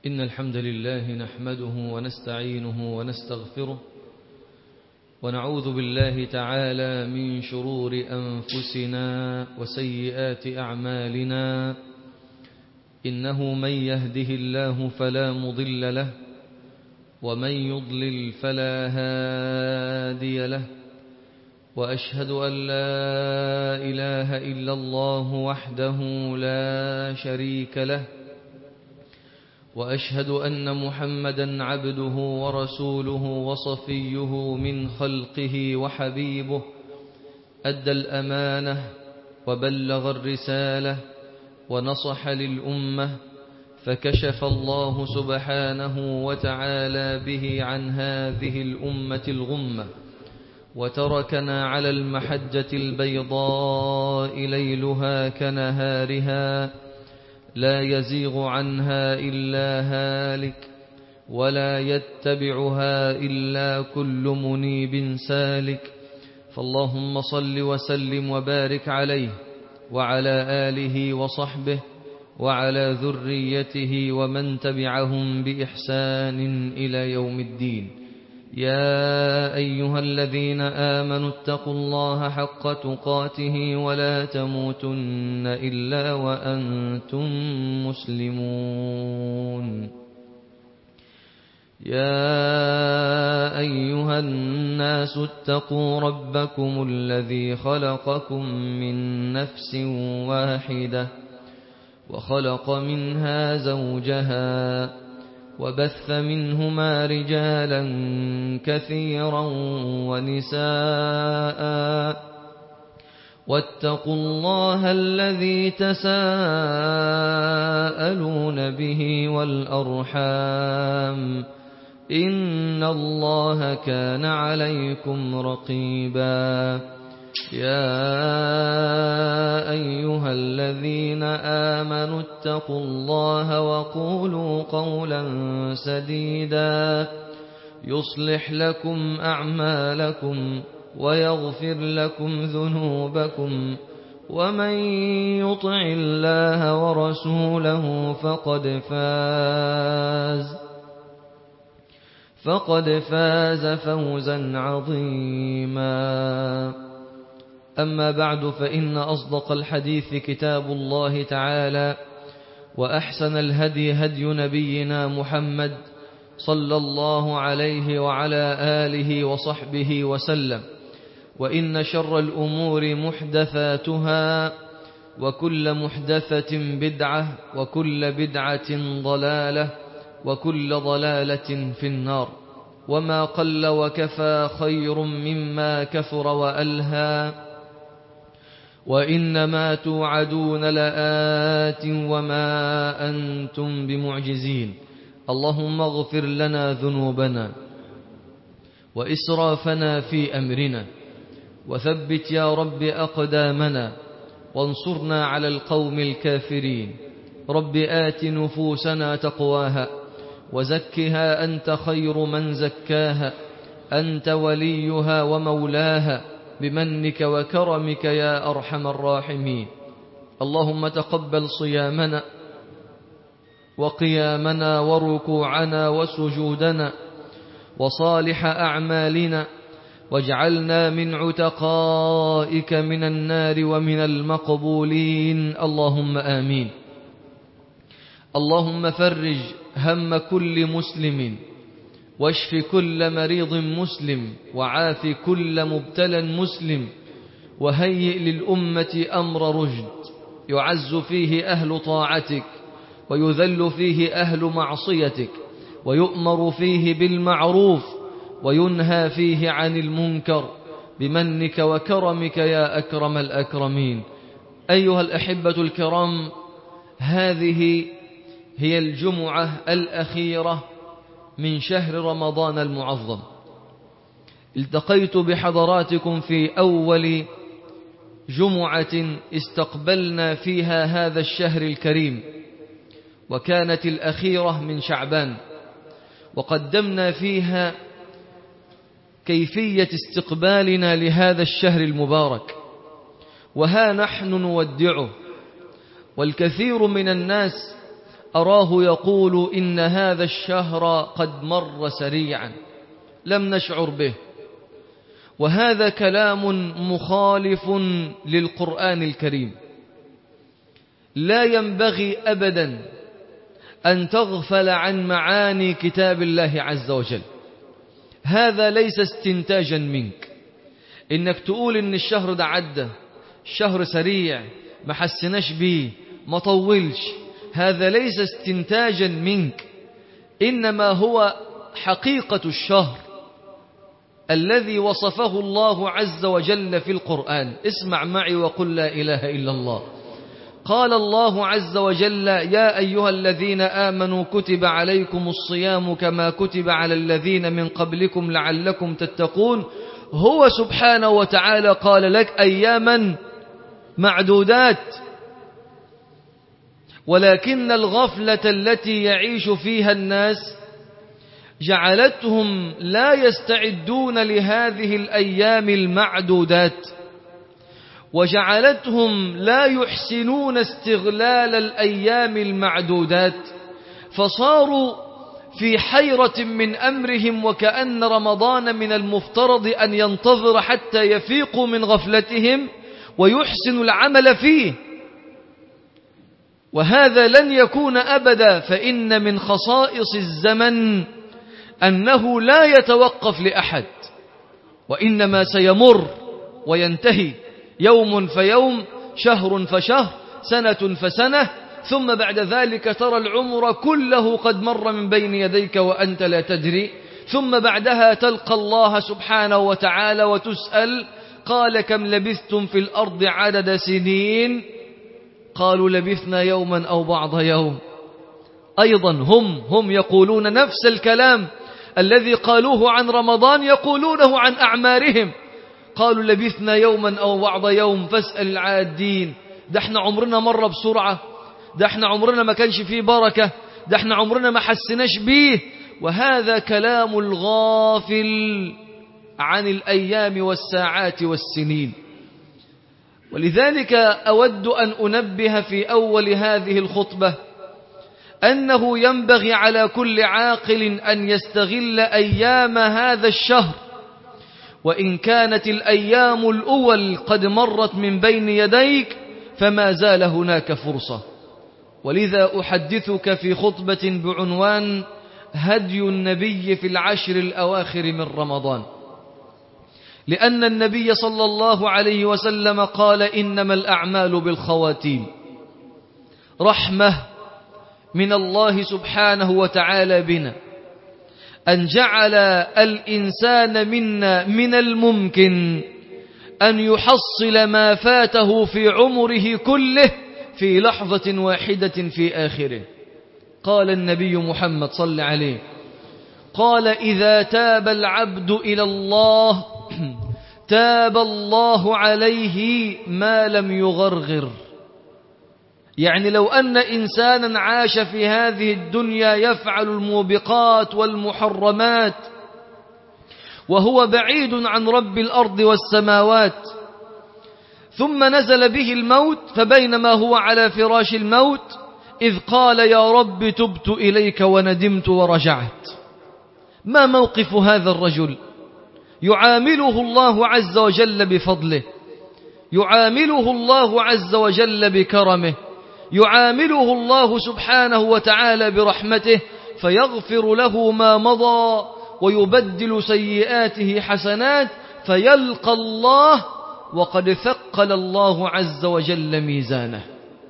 إن الحمد لله نحمده ونستعينه ونستغفره ونعوذ بالله تعالى من شرور أنفسنا وسيئات أعمالنا إنه من يهده الله فلا مضل له ومن يضلل فلا هادي له وأشهد أن لا إله إلا الله وحده لا شريك له وأشهد أن محمدا عبده ورسوله وصفيه من خلقه وحبيبه أدى الأمانة وبلغ الرسالة ونصح للأمة فكشف الله سبحانه وتعالى به عن هذه الأمة الغمة وتركنا على المحجة البيضاء ليلها كنهارها لا يزيغ عنها إلا هالك ولا يتبعها إلا كل منيب سالك فاللهم صل وسلم وبارك عليه وعلى آله وصحبه وعلى ذريته ومن تبعهم بإحسان إلى يوم الدين يا أيها الذين آمنوا اتقوا الله حق تقاته ولا تموتن إلا وأنتم مسلمون يا أيها الناس اتقوا ربكم الذي خلقكم من نفس واحدة وخلق منها زوجها وبث منهما رجالا كثيرا ونساء واتقوا الله الذي تساءلون به والأرحام إن الله كان عليكم رقيبا يا أيها الذين آمنوا اتقوا الله وقولوا قولا سديدا يصلح لكم أعمالكم ويغفر لكم ذنوبكم ومن يطع الله ورسوله فقد فاز فقد فاز فوزا عظيما أما بعد فإن أصدق الحديث كتاب الله تعالى وأحسن الهدي هدي نبينا محمد صلى الله عليه وعلى آله وصحبه وسلم وإن شر الأمور محدثاتها وكل محدثة بدعة وكل بدعة ضلالة وكل ضلالة في النار وما قل وكفى خير مما كثر وألهى وإنما توعدون لآت وما أنتم بمعجزين اللهم اغفر لنا ذنوبنا وإسرافنا في أمرنا وثبت يا رب أقدامنا وانصرنا على القوم الكافرين رب آت نفوسنا تقواها وزكها أنت خير من زكاها أنت وليها ومولاها بمنك وكرمك يا أرحم الراحمين اللهم تقبل صيامنا وقيامنا وركوعنا وسجودنا وصالح أعمالنا واجعلنا من عتقائك من النار ومن المقبولين اللهم آمين اللهم فرج هم كل مسلم واشف كل مريض مسلم وعاف كل مبتلى مسلم وهيئ للأمة أمر رشد يعز فيه أهل طاعتك ويذل فيه أهل معصيتك ويؤمر فيه بالمعروف وينهى فيه عن المنكر بمنك وكرمك يا أكرم الأكرمين أيها الأحبة الكرام هذه هي الجمعة الأخيرة من شهر رمضان المعظم التقيت بحضراتكم في أول جمعة استقبلنا فيها هذا الشهر الكريم وكانت الأخيرة من شعبان وقدمنا فيها كيفية استقبالنا لهذا الشهر المبارك وها نحن نودعه والكثير من الناس أراه يقول إن هذا الشهر قد مر سريعا لم نشعر به وهذا كلام مخالف للقرآن الكريم لا ينبغي أبدا أن تغفل عن معاني كتاب الله عز وجل هذا ليس استنتاجا منك إنك تقول إن الشهر ده عدى الشهر سريع ما حسناش بيه ما طولش هذا ليس استنتاجا منك إنما هو حقيقة الشهر الذي وصفه الله عز وجل في القرآن اسمع معي وقل لا إله إلا الله قال الله عز وجل يا أيها الذين آمنوا كتب عليكم الصيام كما كتب على الذين من قبلكم لعلكم تتقون هو سبحانه وتعالى قال لك أياما معدودات ولكن الغفلة التي يعيش فيها الناس جعلتهم لا يستعدون لهذه الأيام المعدودات وجعلتهم لا يحسنون استغلال الأيام المعدودات فصاروا في حيرة من أمرهم وكأن رمضان من المفترض أن ينتظر حتى يفيقوا من غفلتهم ويحسن العمل فيه وهذا لن يكون أبدا فإن من خصائص الزمن أنه لا يتوقف لأحد وإنما سيمر وينتهي يوم فيوم شهر فشهر سنة فسنة ثم بعد ذلك ترى العمر كله قد مر من بين يديك وأنت لا تدري ثم بعدها تلقى الله سبحانه وتعالى وتسأل قال كم لبثتم في الأرض عدد سنين قالوا لبثنا يوما أو بعض يوم أيضا هم هم يقولون نفس الكلام الذي قالوه عن رمضان يقولونه عن أعمارهم قالوا لبثنا يوما أو بعض يوم فاسأل العادين ده احنا عمرنا مر بسرعة ده احنا عمرنا ما كانش فيه بركة ده احنا عمرنا ما حسناش بيه وهذا كلام الغافل عن الأيام والساعات والسنين ولذلك أود أن أنبه في أول هذه الخطبة أنه ينبغي على كل عاقل أن يستغل أيام هذا الشهر وإن كانت الأيام الأول قد مرت من بين يديك فما زال هناك فرصة ولذا أحدثك في خطبة بعنوان هدي النبي في العشر الأواخر من رمضان لأن النبي صلى الله عليه وسلم قال إنما الأعمال بالخواتيم رحمة من الله سبحانه وتعالى بنا أن جعل الإنسان منا من الممكن أن يحصل ما فاته في عمره كله في لحظة واحدة في آخره قال النبي محمد صلى عليه قال إذا تاب العبد إلى الله تاب الله عليه ما لم يغرغر يعني لو أن إنسانا عاش في هذه الدنيا يفعل الموبقات والمحرمات وهو بعيد عن رب الأرض والسماوات ثم نزل به الموت فبينما هو على فراش الموت إذ قال يا رب تبت إليك وندمت ورجعت ما موقف هذا الرجل يعامله الله عز وجل بفضله يعامله الله عز وجل بكرمه يعامله الله سبحانه وتعالى برحمته فيغفر له ما مضى ويبدل سيئاته حسنات فيلقى الله وقد ثقل الله عز وجل ميزانه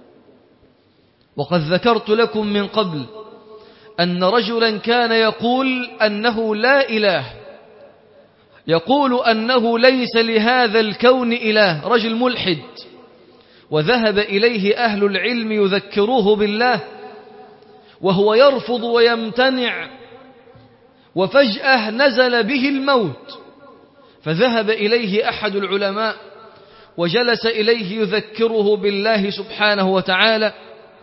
وقد ذكرت لكم من قبل أن رجلا كان يقول أنه لا إله يقول أنه ليس لهذا الكون إله رجل ملحد وذهب إليه أهل العلم يذكروه بالله وهو يرفض ويمتنع وفجأة نزل به الموت فذهب إليه أحد العلماء وجلس إليه يذكره بالله سبحانه وتعالى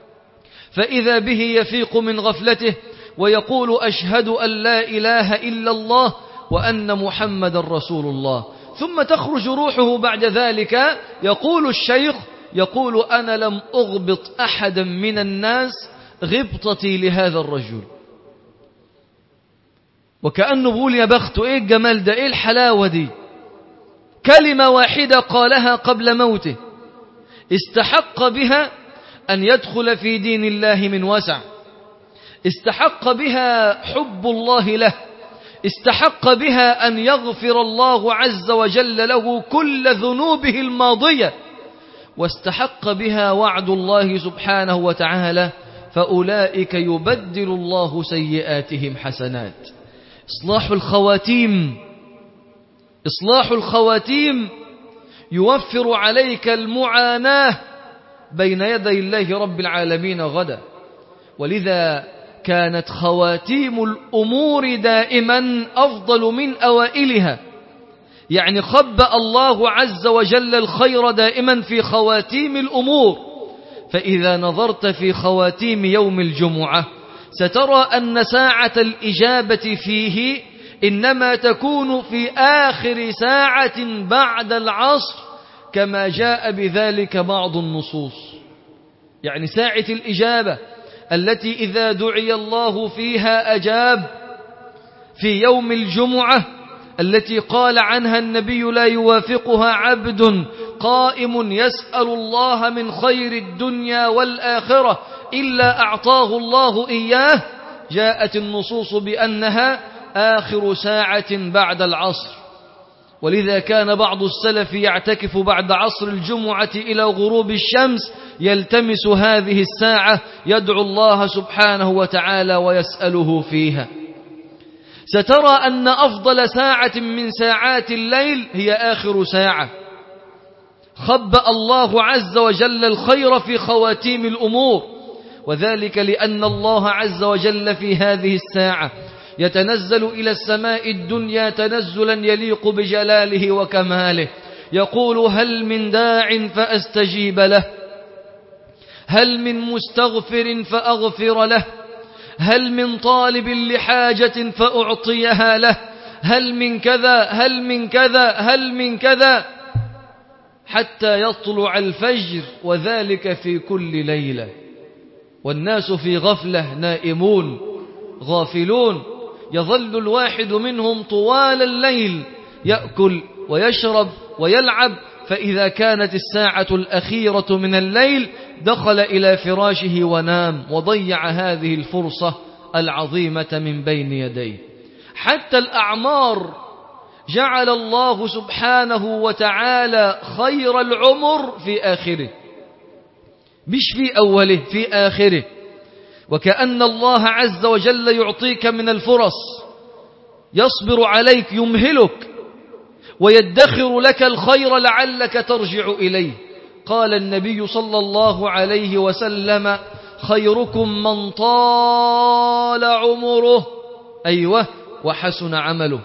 فإذا به يفيق من غفلته ويقول أشهد أن لا إله إلا الله وأن محمد رسول الله ثم تخرج روحه بعد ذلك يقول الشيخ يقول أنا لم أغبط أحدا من الناس غبطتي لهذا الرجل وكأنه بيقول يا بخت ايه الجمال ده ايه الحلاوة دي كلمة واحدة قالها قبل موته استحق بها أن يدخل في دين الله من وسع استحق بها حب الله له استحق بها أن يغفر الله عز وجل له كل ذنوبه الماضية واستحق بها وعد الله سبحانه وتعالى فأولئك يبدل الله سيئاتهم حسنات إصلاح الخواتيم إصلاح الخواتيم يوفر عليك المعاناة بين يدي الله رب العالمين غدا ولذا كانت خواتيم الأمور دائما أفضل من أوائلها يعني خبأ الله عز وجل الخير دائما في خواتيم الأمور فإذا نظرت في خواتيم يوم الجمعة سترى أن ساعة الإجابة فيه إنما تكون في آخر ساعة بعد العصر كما جاء بذلك بعض النصوص يعني ساعة الإجابة التي إذا دعي الله فيها أجاب في يوم الجمعة التي قال عنها النبي لا يوافقها عبد قائم يسأل الله من خير الدنيا والآخرة إلا أعطاه الله إياه جاءت النصوص بأنها آخر ساعة بعد العصر ولذا كان بعض السلف يعتكف بعد عصر الجمعة إلى غروب الشمس يلتمس هذه الساعة يدعو الله سبحانه وتعالى ويسأله فيها سترى أن أفضل ساعة من ساعات الليل هي آخر ساعة خبأ الله عز وجل الخير في خواتيم الأمور وذلك لأن الله عز وجل في هذه الساعة يتنزل إلى السماء الدنيا تنزلا يليق بجلاله وكماله يقول هل من داع فأستجيب له هل من مستغفر فأغفر له هل من طالب لحاجة فأعطيها له هل من كذا هل من كذا هل من كذا حتى يطلع الفجر وذلك في كل ليلة والناس في غفلة نائمون غافلون يظل الواحد منهم طوال الليل يأكل ويشرب ويلعب فإذا كانت الساعة الأخيرة من الليل دخل إلى فراشه ونام وضيع هذه الفرصة العظيمة من بين يديه حتى الأعمار جعل الله سبحانه وتعالى خير العمر في آخره مش في أوله في آخره وكأن الله عز وجل يعطيك من الفرص يصبر عليك يمهلك ويدخر لك الخير لعلك ترجع إليه قال النبي صلى الله عليه وسلم خيركم من طال عمره أيوة وحسن عمله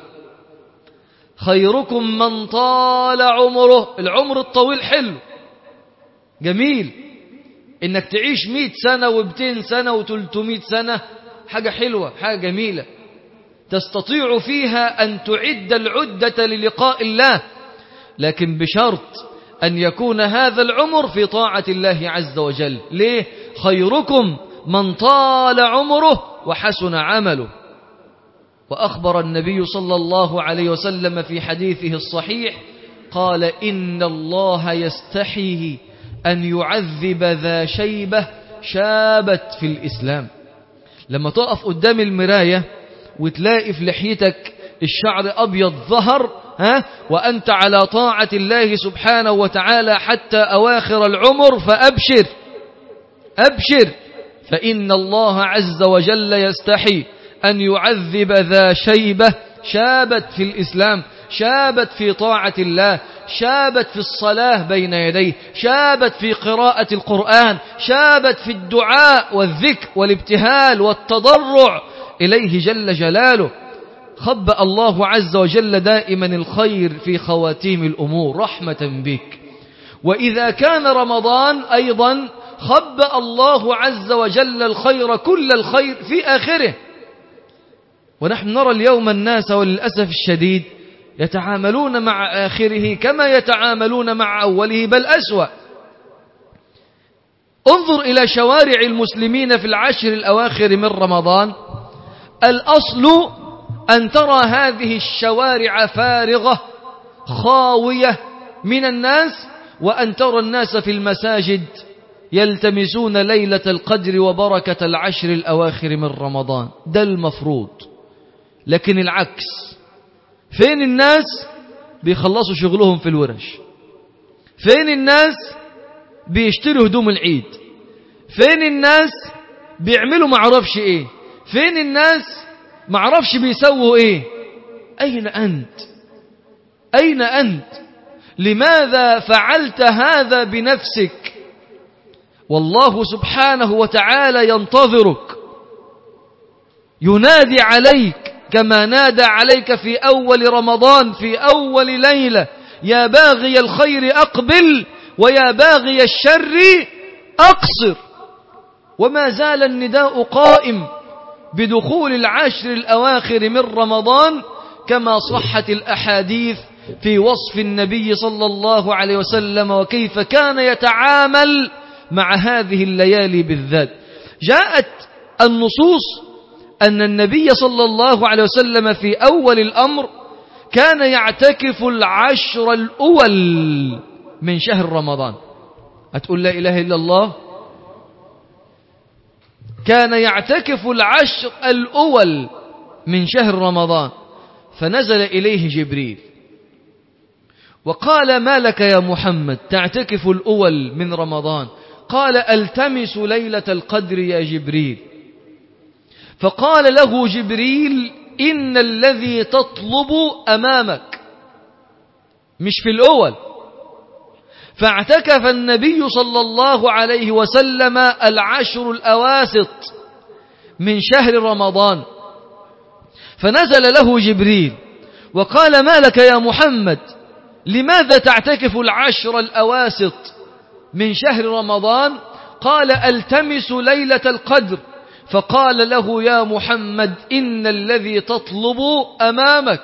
خيركم من طال عمره العمر الطويل حلو جميل انك تعيش مئة سنة وبتين سنة وتلتمائة سنة حاجة حلوة حاجة جميلة تستطيع فيها أن تعد العدة للقاء الله لكن بشرط أن يكون هذا العمر في طاعة الله عز وجل ليه؟ خيركم من طال عمره وحسن عمله وأخبر النبي صلى الله عليه وسلم في حديثه الصحيح قال إن الله يستحيه أن يعذب ذا شيبة شابت في الإسلام لما تقف قدام المراية وتلاقي في لحيتك الشعر أبيض ظهر ها وأنت على طاعة الله سبحانه وتعالى حتى أواخر العمر فأبشر أبشر فإن الله عز وجل يستحي أن يعذب ذا شيبة شابت في الإسلام شابت في طاعة الله شابت في الصلاة بين يديه شابت في قراءة القرآن شابت في الدعاء والذكر والابتهال والتضرع إليه جل جلاله خبأ الله عز وجل دائما الخير في خواتيم الأمور رحمة بك وإذا كان رمضان أيضا خبأ الله عز وجل الخير كل الخير في آخره ونحن نرى اليوم الناس وللأسف الشديد يتعاملون مع آخره كما يتعاملون مع أوله بل أسوأ انظر إلى شوارع المسلمين في العشر الأواخر من رمضان الأصل أن ترى هذه الشوارع فارغة خاوية من الناس وأن ترى الناس في المساجد يلتمسون ليلة القدر وبركة العشر الأواخر من رمضان ده المفروض لكن العكس فين الناس بيخلصوا شغلهم في الورش فين الناس بيشتروا هدوم العيد فين الناس بيعملوا معرفش ايه فين الناس معرفش بيسووا ايه اين انت اين انت لماذا فعلت هذا بنفسك والله سبحانه وتعالى ينتظرك ينادي عليك كما نادى عليك في أول رمضان في أول ليلة يا باغي الخير أقبل ويا باغي الشر أقصر وما زال النداء قائم بدخول العشر الأواخر من رمضان كما صحت الأحاديث في وصف النبي صلى الله عليه وسلم وكيف كان يتعامل مع هذه الليالي بالذات جاءت النصوص أن النبي صلى الله عليه وسلم في أول الأمر كان يعتكف العشر الأول من شهر رمضان هتقول لا إله إلا الله كان يعتكف العشر الأول من شهر رمضان فنزل إليه جبريل وقال ما لك يا محمد تعتكف الأول من رمضان قال التمس ليلة القدر يا جبريل فقال له جبريل إن الذي تطلب أمامك مش في الأول فاعتكف النبي صلى الله عليه وسلم العشر الأواسط من شهر رمضان فنزل له جبريل وقال ما لك يا محمد لماذا تعتكف العشر الأواسط من شهر رمضان قال التمس ليلة القدر فقال له يا محمد إن الذي تطلب أمامك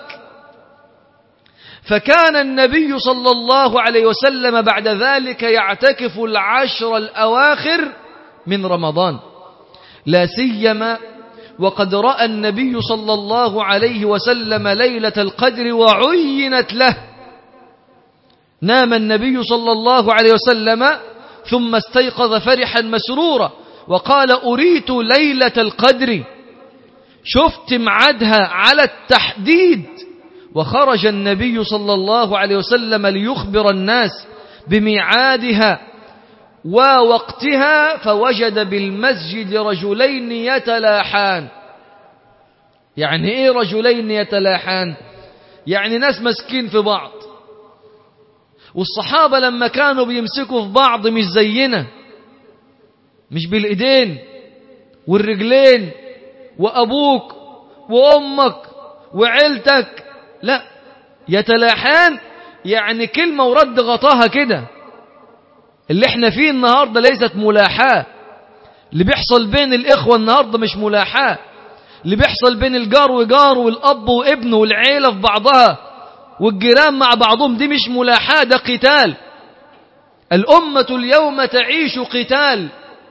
فكان النبي صلى الله عليه وسلم بعد ذلك يعتكف العشر الأواخر من رمضان لا سيما وقد رأى النبي صلى الله عليه وسلم ليلة القدر وعينت له نام النبي صلى الله عليه وسلم ثم استيقظ فرحا مسرورا وقال أريت ليلة القدر شفت معدها على التحديد وخرج النبي صلى الله عليه وسلم ليخبر الناس بميعادها ووقتها فوجد بالمسجد رجلين يتلاحان يعني ايه رجلين يتلاحان يعني ناس مسكين في بعض والصحابة لما كانوا بيمسكوا في بعض مش زينا مش بالإيدين والرجلين وأبوك وأمك وعيلتك لا يتلاحان يعني كلمة ورد غطاها كده اللي احنا فيه النهاردة ليست ملاحاة اللي بيحصل بين الإخوة النهاردة مش ملاحاة اللي بيحصل بين الجار وجار والأب وابنه والعيلة في بعضها والجيران مع بعضهم دي مش ملاحاة ده قتال الأمة اليوم تعيش قتال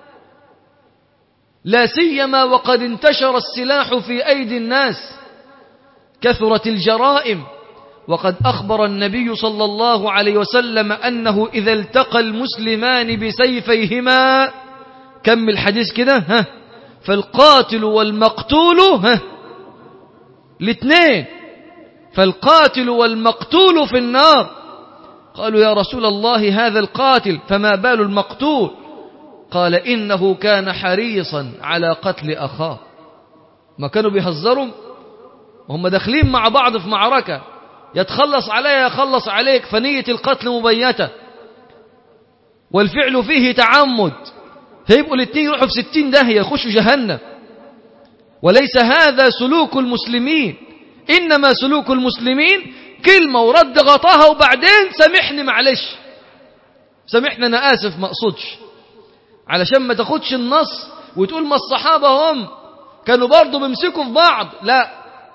لا سيما وقد انتشر السلاح في أيدي الناس كثرت الجرائم وقد أخبر النبي صلى الله عليه وسلم أنه إذا التقى المسلمان بسيفيهما كم الحديث كده ها فالقاتل والمقتول ها الاثنين فالقاتل والمقتول في النار قالوا يا رسول الله هذا القاتل فما بال المقتول قال إنه كان حريصا على قتل أخاه ما كانوا بيهزروا وهم داخلين مع بعض في معركة يتخلص عليها يخلص عليك فنية القتل مبيتة والفعل فيه تعمد فيبقوا الاثنين يروحوا في ستين داهية يخشوا جهنم وليس هذا سلوك المسلمين إنما سلوك المسلمين كلمة ورد غطاها وبعدين سامحني معلش سامحني أنا آسف ما أقصدش علشان ما تاخدش النص وتقول ما الصحابة هم كانوا برضو بيمسكوا في بعض لا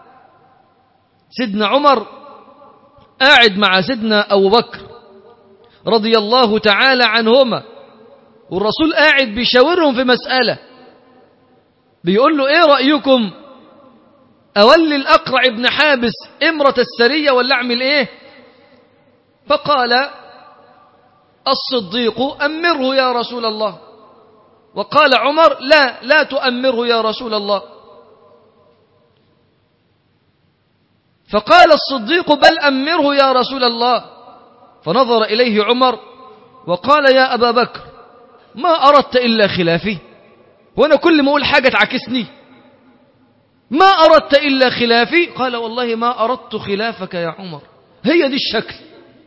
سيدنا عمر قاعد مع سيدنا أبو بكر رضي الله تعالى عنهما والرسول قاعد بيشاورهم في مسألة بيقول له ايه رأيكم أولي الأقرع ابن حابس إمرة السرية ولا أعمل إيه فقال الصديق أمره يا رسول الله وقال عمر لا لا تؤمره يا رسول الله فقال الصديق بل أمره يا رسول الله فنظر إليه عمر وقال يا أبا بكر ما أردت إلا خلافي وأنا كل ما أقول حاجة تعكسني ما أردت إلا خلافي قال والله ما أردت خلافك يا عمر هي دي الشكل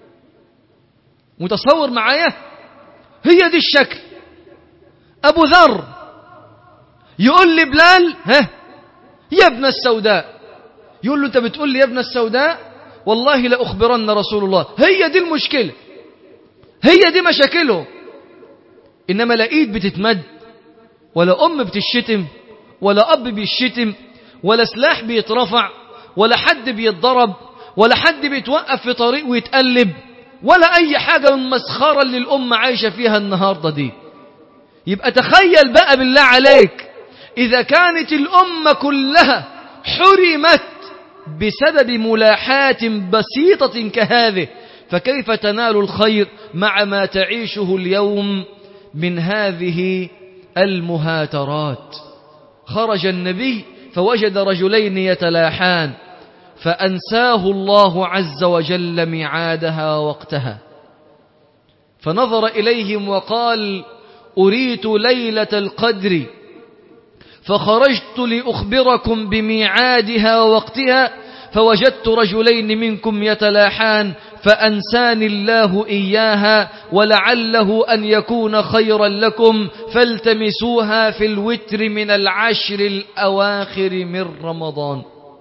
متصور معايا هي دي الشكل أبو ذر يقول لي بلال ها يا ابن السوداء يقول له أنت بتقول لي يا ابن السوداء والله لأخبرن رسول الله هي دي المشكلة هي دي مشاكله إنما لا إيد بتتمد ولا أم بتشتم ولا أب بيشتم ولا سلاح بيترفع ولا حد بيتضرب ولا حد بيتوقف في طريق ويتقلب ولا أي حاجة من مسخرة اللي الأمة عايشة فيها النهاردة دي يبقى تخيل بقى بالله عليك إذا كانت الأمة كلها حرمت بسبب ملاحات بسيطة كهذه فكيف تنال الخير مع ما تعيشه اليوم من هذه المهاترات خرج النبي فوجد رجلين يتلاحان فأنساه الله عز وجل ميعادها وقتها فنظر إليهم وقال أريت ليلة القدر فخرجت لأخبركم بميعادها ووقتها فوجدت رجلين منكم يتلاحان فأنساني الله إياها ولعله أن يكون خيرا لكم فالتمسوها في الوتر من العشر الأواخر من رمضان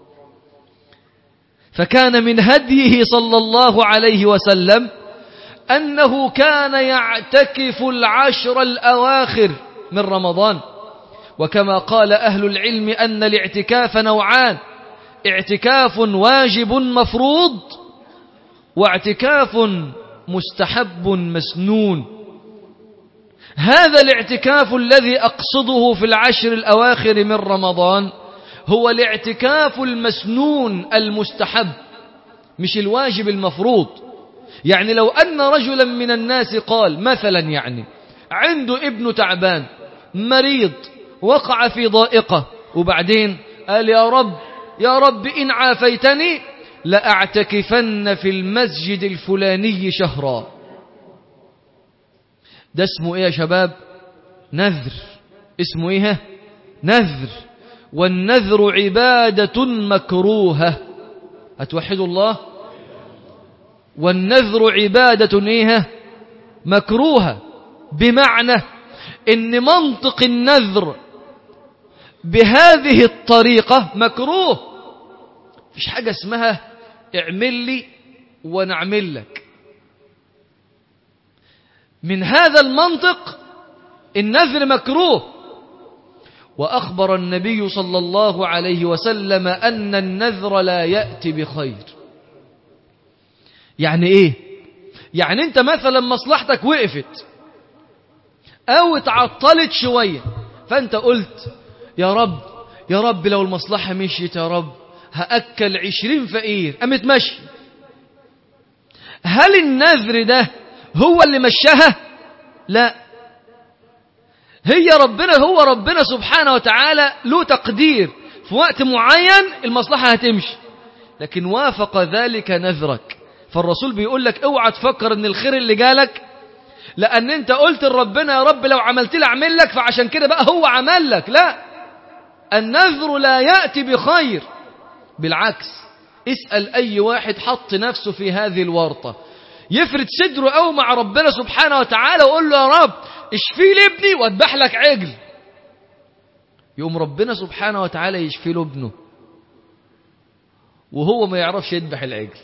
فكان من هديه صلى الله عليه وسلم أنه كان يعتكف العشر الأواخر من رمضان وكما قال أهل العلم أن الاعتكاف نوعان اعتكاف واجب مفروض واعتكاف مستحب مسنون هذا الاعتكاف الذي أقصده في العشر الأواخر من رمضان هو الاعتكاف المسنون المستحب مش الواجب المفروض يعني لو أن رجلا من الناس قال مثلا يعني عنده ابن تعبان مريض وقع في ضائقة وبعدين قال يا رب يا رب إن عافيتني لأعتكفن في المسجد الفلاني شهرا ده اسمه ايه يا شباب نذر اسمه ايه نذر والنذر عبادة مكروهة أتوحدوا الله والنذر عبادة ايه مكروهة بمعنى ان منطق النذر بهذه الطريقة مكروه مفيش حاجة اسمها اعمل لي ونعمل لك من هذا المنطق النذر مكروه وأخبر النبي صلى الله عليه وسلم أن النذر لا يأتي بخير يعني إيه يعني أنت مثلا مصلحتك وقفت أو اتعطلت شوية فأنت قلت يا رب يا رب لو المصلحة مشيت يا رب هأكل عشرين فقير قامت مشي هل النذر ده هو اللي مشاها لا هي ربنا هو ربنا سبحانه وتعالى له تقدير في وقت معين المصلحة هتمشي لكن وافق ذلك نذرك فالرسول بيقول لك اوعى تفكر ان الخير اللي جالك لان انت قلت لربنا يا رب لو عملت لي اعمل لك فعشان كده بقى هو عمل لك لا النذر لا يأتي بخير بالعكس اسأل أي واحد حط نفسه في هذه الورطة يفرد صدره أو مع ربنا سبحانه وتعالى ويقول له يا رب اشفي لي ابني واذبح لك عجل يقوم ربنا سبحانه وتعالى يشفي له ابنه وهو ما يعرفش يذبح العجل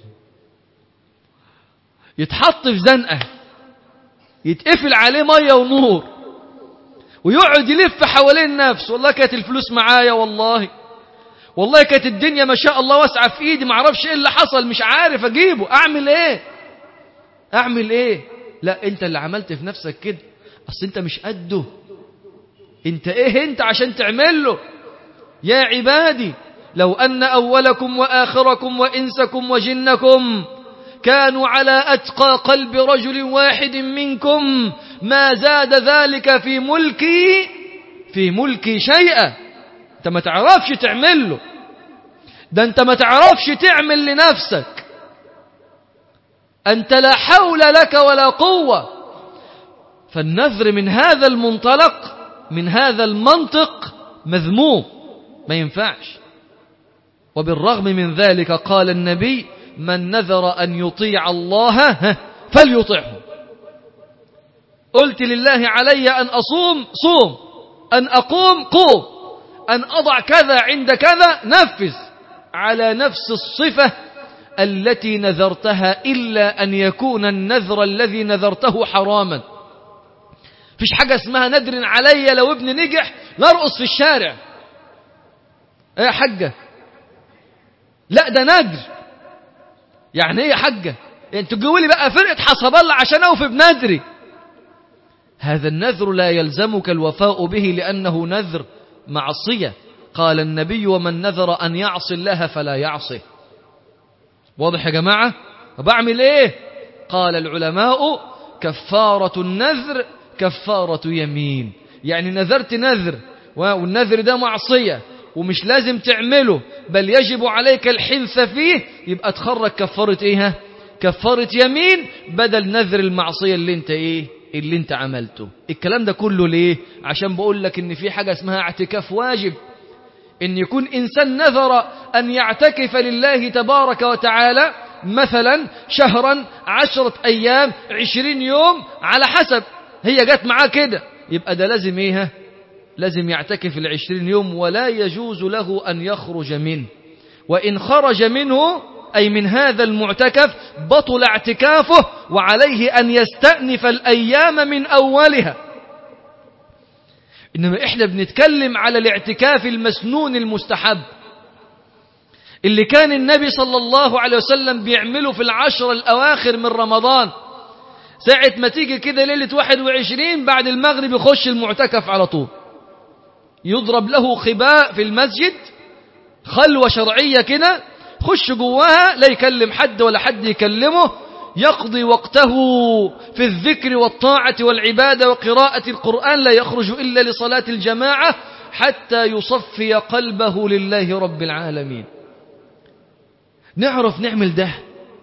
يتحط في زنقة يتقفل عليه مية ونور ويقعد يلف حوالين نفسه والله كانت الفلوس معايا والله والله كانت الدنيا ما شاء الله واسعة في ايدي ما اعرفش ايه اللي حصل مش عارف اجيبه اعمل ايه اعمل ايه لا انت اللي عملت في نفسك كده أصل أنت مش قده أنت إيه أنت عشان تعمل له يا عبادي لو أن أولكم وآخركم وإنسكم وجنكم كانوا على أتقى قلب رجل واحد منكم ما زاد ذلك في ملكي في ملكي شيئا أنت ما تعرفش تعمل له ده أنت ما تعرفش تعمل لنفسك أنت لا حول لك ولا قوة فالنذر من هذا المنطلق من هذا المنطق مذموم ما ينفعش وبالرغم من ذلك قال النبي من نذر أن يطيع الله فليطعه قلت لله علي أن أصوم صوم أن أقوم قوم أن أضع كذا عند كذا نفذ على نفس الصفة التي نذرتها إلا أن يكون النذر الذي نذرته حراما فيش حاجة اسمها ندر علي لو ابني نجح نرقص في الشارع ايه يا حجة لا ده ندر يعني ايه يا حجة يعني تجيبوا لي بقى فرقة حسب الله عشان اوفي بندري هذا النذر لا يلزمك الوفاء به لأنه نذر معصية قال النبي ومن نذر أن يعصي الله فلا يعصيه واضح يا جماعة بعمل ايه قال العلماء كفارة النذر كفارة يمين يعني نذرت نذر والنذر ده معصية ومش لازم تعمله بل يجب عليك الحنث فيه يبقى تخرج كفارة ايه كفارة يمين بدل نذر المعصية اللي انت ايه اللي انت عملته الكلام ده كله ليه عشان بقول لك ان في حاجة اسمها اعتكاف واجب ان يكون انسان نذر ان يعتكف لله تبارك وتعالى مثلا شهرا عشرة ايام عشرين يوم على حسب هي جت معاه كده يبقى ده لازم ايه لازم يعتكف العشرين يوم ولا يجوز له أن يخرج منه وإن خرج منه أي من هذا المعتكف بطل اعتكافه وعليه أن يستأنف الأيام من أولها إنما إحنا بنتكلم على الاعتكاف المسنون المستحب اللي كان النبي صلى الله عليه وسلم بيعمله في العشر الأواخر من رمضان ساعة ما تيجي كده ليلة 21 بعد المغرب يخش المعتكف على طول يضرب له خباء في المسجد خلوة شرعية كده خش جواها لا يكلم حد ولا حد يكلمه يقضي وقته في الذكر والطاعة والعبادة وقراءة القرآن لا يخرج إلا لصلاة الجماعة حتى يصفي قلبه لله رب العالمين نعرف نعمل ده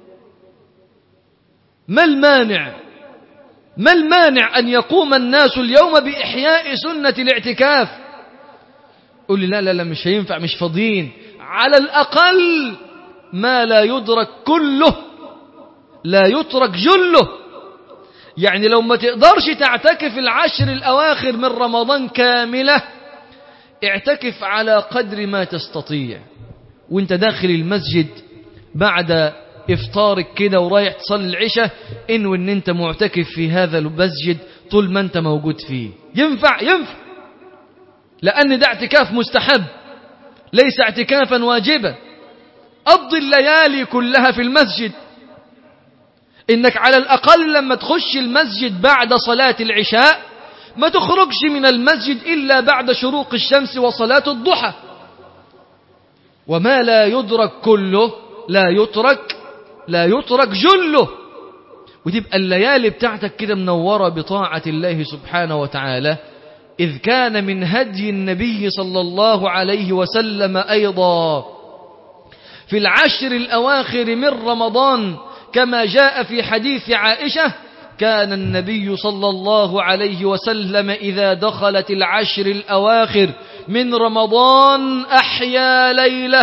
ما المانع ما المانع أن يقوم الناس اليوم بإحياء سنة الاعتكاف قول لي لا لا لا مش هينفع مش فاضيين على الأقل ما لا يدرك كله لا يترك جله يعني لو ما تقدرش تعتكف العشر الأواخر من رمضان كاملة اعتكف على قدر ما تستطيع وانت داخل المسجد بعد افطارك كده ورايح تصلي العشاء انو ان انت معتكف في هذا المسجد طول ما انت موجود فيه ينفع ينفع لأن ده اعتكاف مستحب ليس اعتكافا واجبا قضي الليالي كلها في المسجد إنك على الأقل لما تخش المسجد بعد صلاة العشاء ما تخرجش من المسجد إلا بعد شروق الشمس وصلاة الضحى وما لا يدرك كله لا يترك لا يترك جله وتبقى الليالي بتاعتك كده منورة بطاعة الله سبحانه وتعالى إذ كان من هدي النبي صلى الله عليه وسلم أيضا في العشر الأواخر من رمضان كما جاء في حديث عائشة كان النبي صلى الله عليه وسلم إذا دخلت العشر الأواخر من رمضان أحيا ليله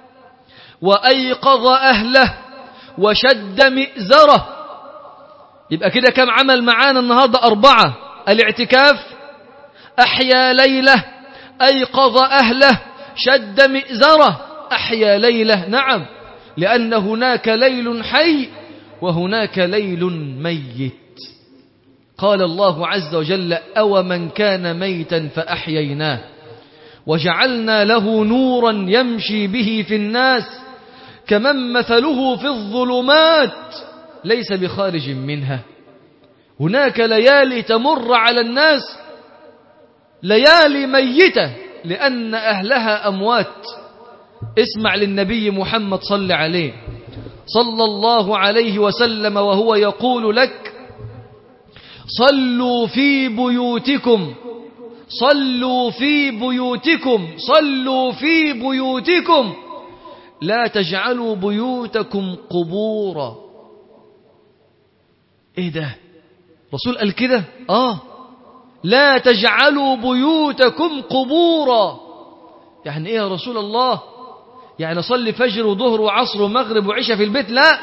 وأيقظ أهله وشد مئزره يبقى كده كم عمل معانا النهاردة أربعة الاعتكاف أحيا ليله أيقظ أهله شد مئزره أحيا ليله نعم لأن هناك ليل حي وهناك ليل ميت قال الله عز وجل أو من كان ميتا فأحييناه وجعلنا له نورا يمشي به في الناس كمن مثله في الظلمات ليس بخارج منها هناك ليالي تمر على الناس ليالي ميتة لأن أهلها أموات اسمع للنبي محمد صلى عليه صلى الله عليه وسلم وهو يقول لك صلوا في بيوتكم صلوا في بيوتكم صلوا في بيوتكم لا تجعلوا بيوتكم قبورا ايه ده رسول قال كده اه لا تجعلوا بيوتكم قبورا يعني ايه يا رسول الله يعني صلي فجر وظهر وعصر ومغرب وعشاء في البيت لا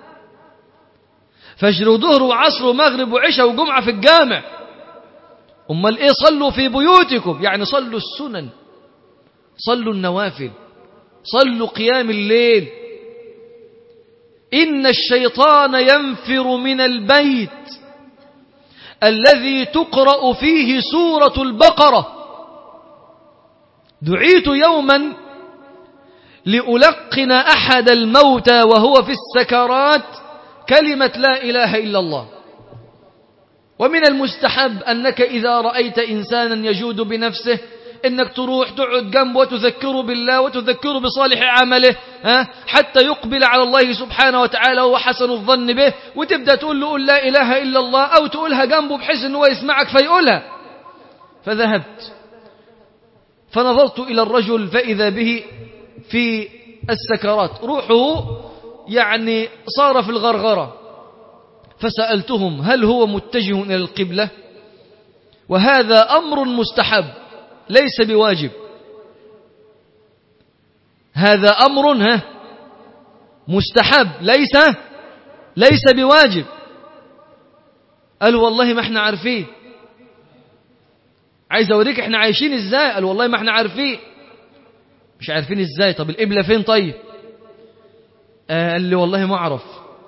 فجر وظهر وعصر ومغرب وعشاء وجمعة في الجامع أمال إيه صلوا في بيوتكم يعني صلوا السنن صلوا النوافل صلوا قيام الليل إن الشيطان ينفر من البيت الذي تقرأ فيه سورة البقرة دعيت يوما لألقن أحد الموتى وهو في السكرات كلمة لا إله إلا الله ومن المستحب أنك إذا رأيت إنسانا يجود بنفسه إنك تروح تقعد جنبه وتذكره بالله وتذكره بصالح عمله ها حتى يقبل على الله سبحانه وتعالى وهو حسن الظن به وتبدأ تقول له قل لا إله إلا الله أو تقولها جنبه بحيث أنه يسمعك فيقولها فذهبت فنظرت إلى الرجل فإذا به في السكرات روحه يعني صار في الغرغرة فسألتهم هل هو متجه إلى القبلة وهذا أمر مستحب ليس بواجب هذا أمر ها مستحب ليس ليس بواجب قالوا والله ما احنا عارفين عايز اوريك احنا عايشين ازاي قال والله ما احنا عارفين مش عارفين ازاي طب القبلة فين طيب آه قال لي والله ما اعرف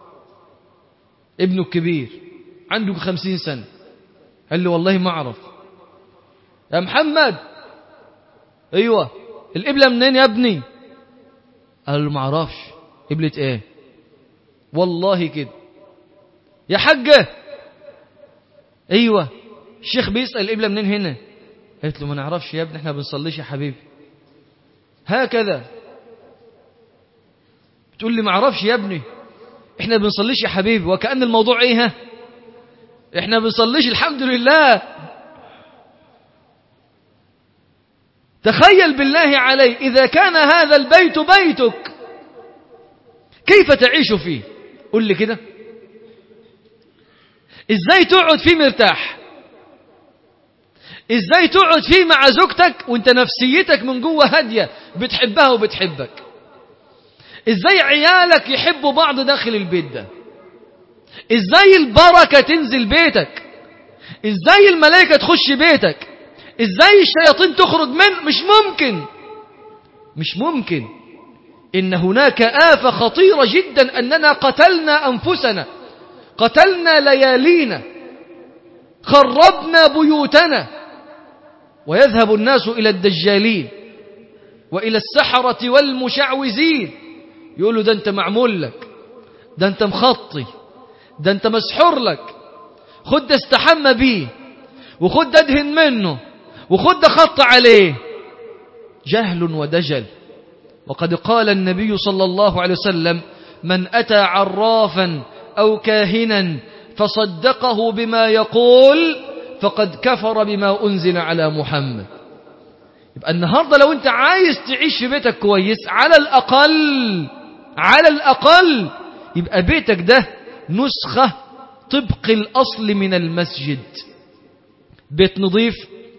ابنه الكبير عنده خمسين سنة قال لي والله ما اعرف يا محمد ايوه القبلة منين يا ابني قال له ما اعرفش قبلة ايه والله كده يا حاجة ايوه الشيخ بيسأل القبلة منين هنا قالت له ما نعرفش يا ابني احنا بنصليش يا حبيبي هكذا بتقول لي ما اعرفش يا ابني احنا بنصليش يا حبيبي وكأن الموضوع ايه ها احنا بنصليش الحمد لله تخيل بالله علي إذا كان هذا البيت بيتك كيف تعيش فيه قل لي كده ازاي تقعد فيه مرتاح ازاي تقعد فيه مع زوجتك وانت نفسيتك من جوه هاديه بتحبها وبتحبك ازاي عيالك يحبوا بعض داخل البيت ده ازاي البركه تنزل بيتك ازاي الملائكه تخش بيتك ازاي الشياطين تخرج من مش ممكن مش ممكن ان هناك آفة خطيرة جدا اننا قتلنا انفسنا قتلنا ليالينا خربنا بيوتنا ويذهب الناس الى الدجالين والى السحرة والمشعوذين يقولوا ده انت معمول لك ده انت مخطي ده انت مسحور لك خد ده استحمى بيه وخد ده ادهن منه وخد ده خط عليه جهل ودجل وقد قال النبي صلى الله عليه وسلم من أتى عرافا أو كاهنا فصدقه بما يقول فقد كفر بما أنزل على محمد يبقى النهاردة لو أنت عايز تعيش في بيتك كويس على الأقل على الأقل يبقى بيتك ده نسخة طبق الأصل من المسجد بيت نظيف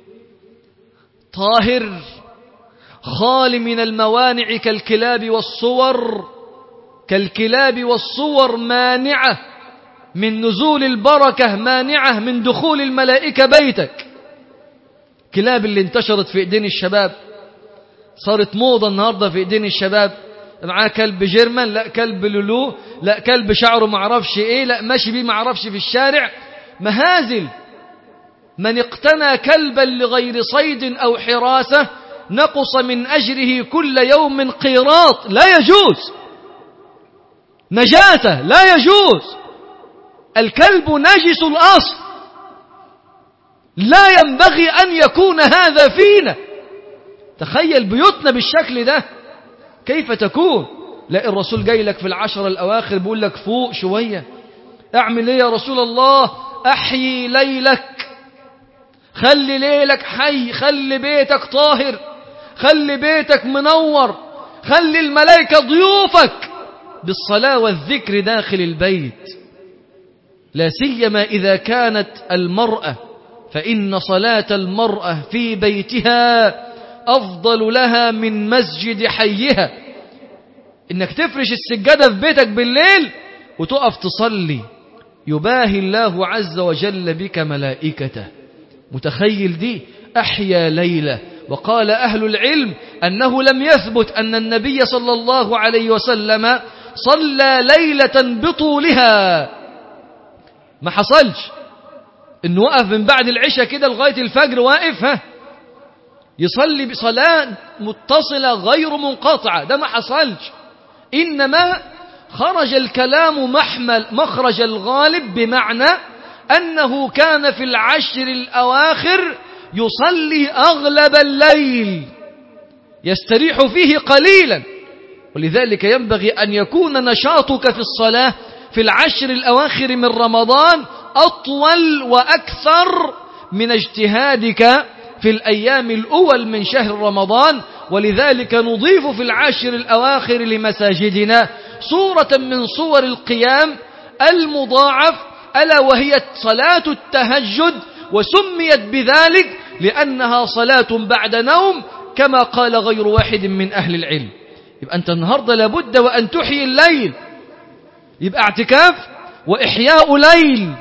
طاهر خال من الموانع كالكلاب والصور كالكلاب والصور مانعة من نزول البركة مانعة من دخول الملائكة بيتك كلاب اللي انتشرت في ايدين الشباب صارت موضة النهاردة في ايدين الشباب معاه كلب جيرمان لا كلب لولو لا كلب شعره معرفش ايه لا ماشي بيه معرفش في الشارع مهازل من اقتنى كلبا لغير صيد أو حراسة نقص من أجره كل يوم قيراط لا يجوز نجاسة لا يجوز الكلب نجس الأصل لا ينبغي أن يكون هذا فينا تخيل بيوتنا بالشكل ده كيف تكون لا الرسول جاي لك في العشر الأواخر بيقول لك فوق شوية اعمل ايه يا رسول الله احيي ليلك خلي ليلك حي خلي بيتك طاهر خلي بيتك منور خلي الملائكة ضيوفك بالصلاة والذكر داخل البيت لا سيما إذا كانت المرأة فإن صلاة المرأة في بيتها أفضل لها من مسجد حيها إنك تفرش السجادة في بيتك بالليل وتقف تصلي يباهي الله عز وجل بك ملائكته متخيل دي أحيا ليلة وقال أهل العلم أنه لم يثبت أن النبي صلى الله عليه وسلم صلى ليلة بطولها ما حصلش انه وقف من بعد العشاء كده لغاية الفجر واقف ها يصلي بصلاة متصلة غير منقطعة ده ما حصلش إنما خرج الكلام محمل مخرج الغالب بمعنى أنه كان في العشر الأواخر يصلي أغلب الليل يستريح فيه قليلا ولذلك ينبغي أن يكون نشاطك في الصلاة في العشر الأواخر من رمضان أطول وأكثر من اجتهادك في الأيام الأول من شهر رمضان ولذلك نضيف في العاشر الأواخر لمساجدنا صورة من صور القيام المضاعف ألا وهي صلاة التهجد وسميت بذلك لأنها صلاة بعد نوم كما قال غير واحد من أهل العلم يبقى أنت النهاردة لابد وأن تحيي الليل يبقى اعتكاف وإحياء ليل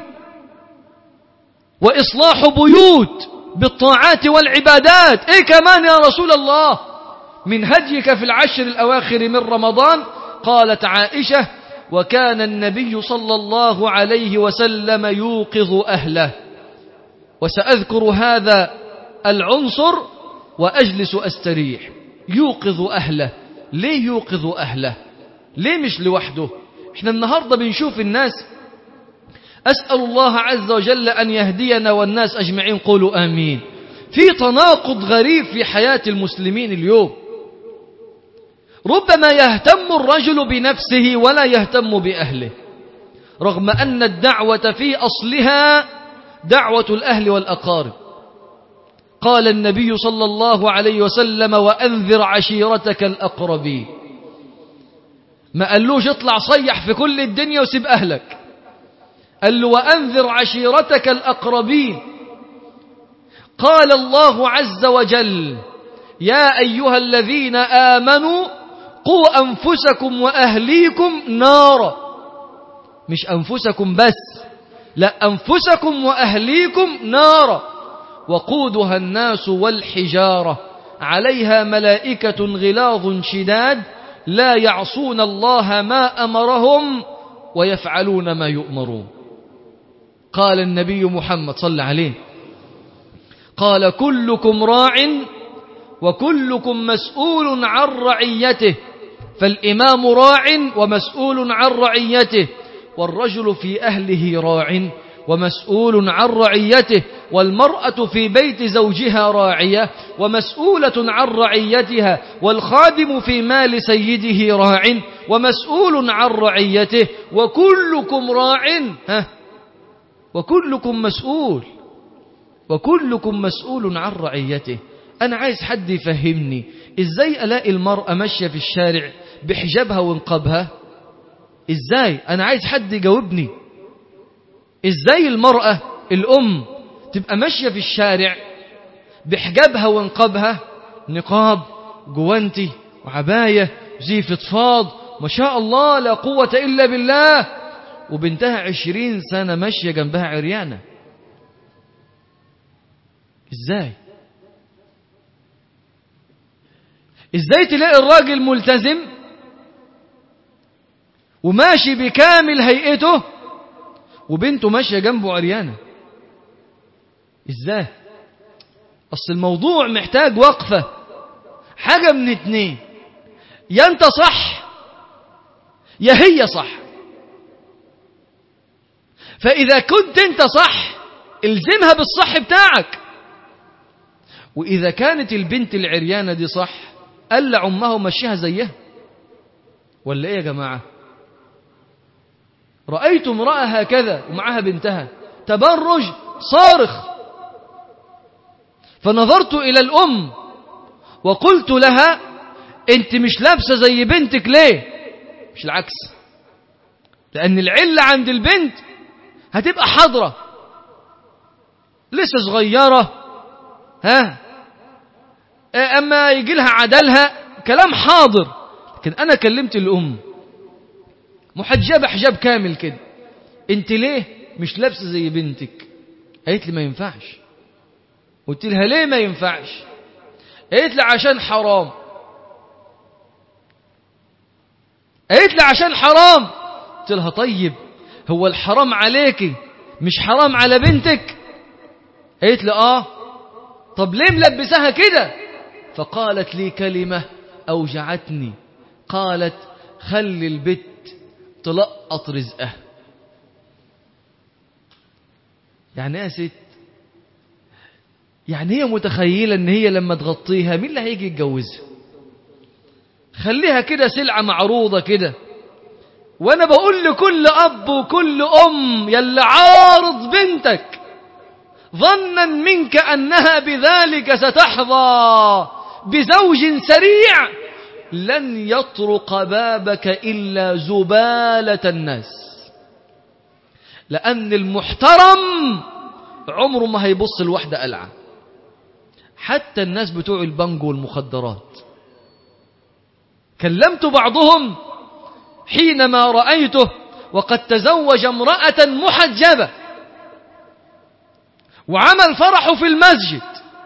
وإصلاح بيوت بالطاعات والعبادات إيه كمان يا رسول الله من هديك في العشر الأواخر من رمضان قالت عائشة وكان النبي صلى الله عليه وسلم يوقظ أهله وسأذكر هذا العنصر وأجلس أستريح يوقظ أهله ليه يوقظ أهله ليه مش لوحده احنا النهاردة بنشوف الناس أسأل الله عز وجل أن يهدينا والناس أجمعين قولوا آمين في تناقض غريب في حياة المسلمين اليوم ربما يهتم الرجل بنفسه ولا يهتم بأهله رغم أن الدعوة في أصلها دعوة الأهل والأقارب قال النبي صلى الله عليه وسلم وأنذر عشيرتك الأقربين ما قالوش اطلع صيح في كل الدنيا وسيب أهلك قال له وأنذر عشيرتك الأقربين قال الله عز وجل يا أيها الذين آمنوا قوا أنفسكم وأهليكم نارا مش أنفسكم بس لا أنفسكم وأهليكم نارا وقودها الناس والحجارة عليها ملائكة غلاظ شداد لا يعصون الله ما أمرهم ويفعلون ما يؤمرون قال النبي محمد صلى عليه قال كلكم راع وكلكم مسؤول عن رعيته فالإمام راع ومسؤول عن رعيته والرجل في أهله راع ومسؤول عن رعيته والمرأة في بيت زوجها راعية ومسؤولة عن رعيتها والخادم في مال سيده راع ومسؤول عن رعيته وكلكم راع ها وكلكم مسؤول وكلكم مسؤول عن رعيته أنا عايز حد يفهمني إزاي ألاقي المرأة ماشية في الشارع بحجابها وانقبها إزاي أنا عايز حد يجاوبني إزاي المرأة الأم تبقى ماشية في الشارع بحجابها وانقبها نقاب جوانتي وعباية زي فضفاض ما شاء الله لا قوة إلا بالله وبنتها عشرين سنة ماشية جنبها عريانة ازاي ازاي تلاقي الراجل ملتزم وماشي بكامل هيئته وبنته ماشية جنبه عريانة ازاي اصل الموضوع محتاج وقفة حاجة من اتنين يا انت صح يا هي صح فإذا كنت أنت صح الزمها بالصح بتاعك وإذا كانت البنت العريانة دي صح قال أمها ومشيها زيها ولا إيه يا جماعة رأيت امرأة هكذا ومعها بنتها تبرج صارخ فنظرت إلى الأم وقلت لها أنت مش لابسة زي بنتك ليه مش العكس لأن العلة عند البنت هتبقى حضرة لسه صغيرة ها أما يجي لها عدلها كلام حاضر لكن أنا كلمت الأم محجبة حجاب كامل كده أنت ليه مش لابسة زي بنتك قالت لي ما ينفعش قلت لها ليه ما ينفعش قالت لي عشان حرام قالت لي عشان حرام قلت لها طيب هو الحرام عليكي مش حرام على بنتك قالت لي اه طب ليه ملبسها كده فقالت لي كلمة أوجعتني قالت خلي البت تلقط رزقها يعني ايه يا ست يعني هي متخيلة ان هي لما تغطيها مين اللي هيجي يتجوزها خليها كده سلعة معروضة كده وانا بقول لكل اب وكل ام يلي عارض بنتك ظنا منك انها بذلك ستحظى بزوج سريع لن يطرق بابك الا زبالة الناس لان المحترم عمره ما هيبص لواحدة قلعة حتى الناس بتوع البنج والمخدرات كلمت بعضهم حينما رأيته وقد تزوج امرأة محجبة وعمل فرحه في المسجد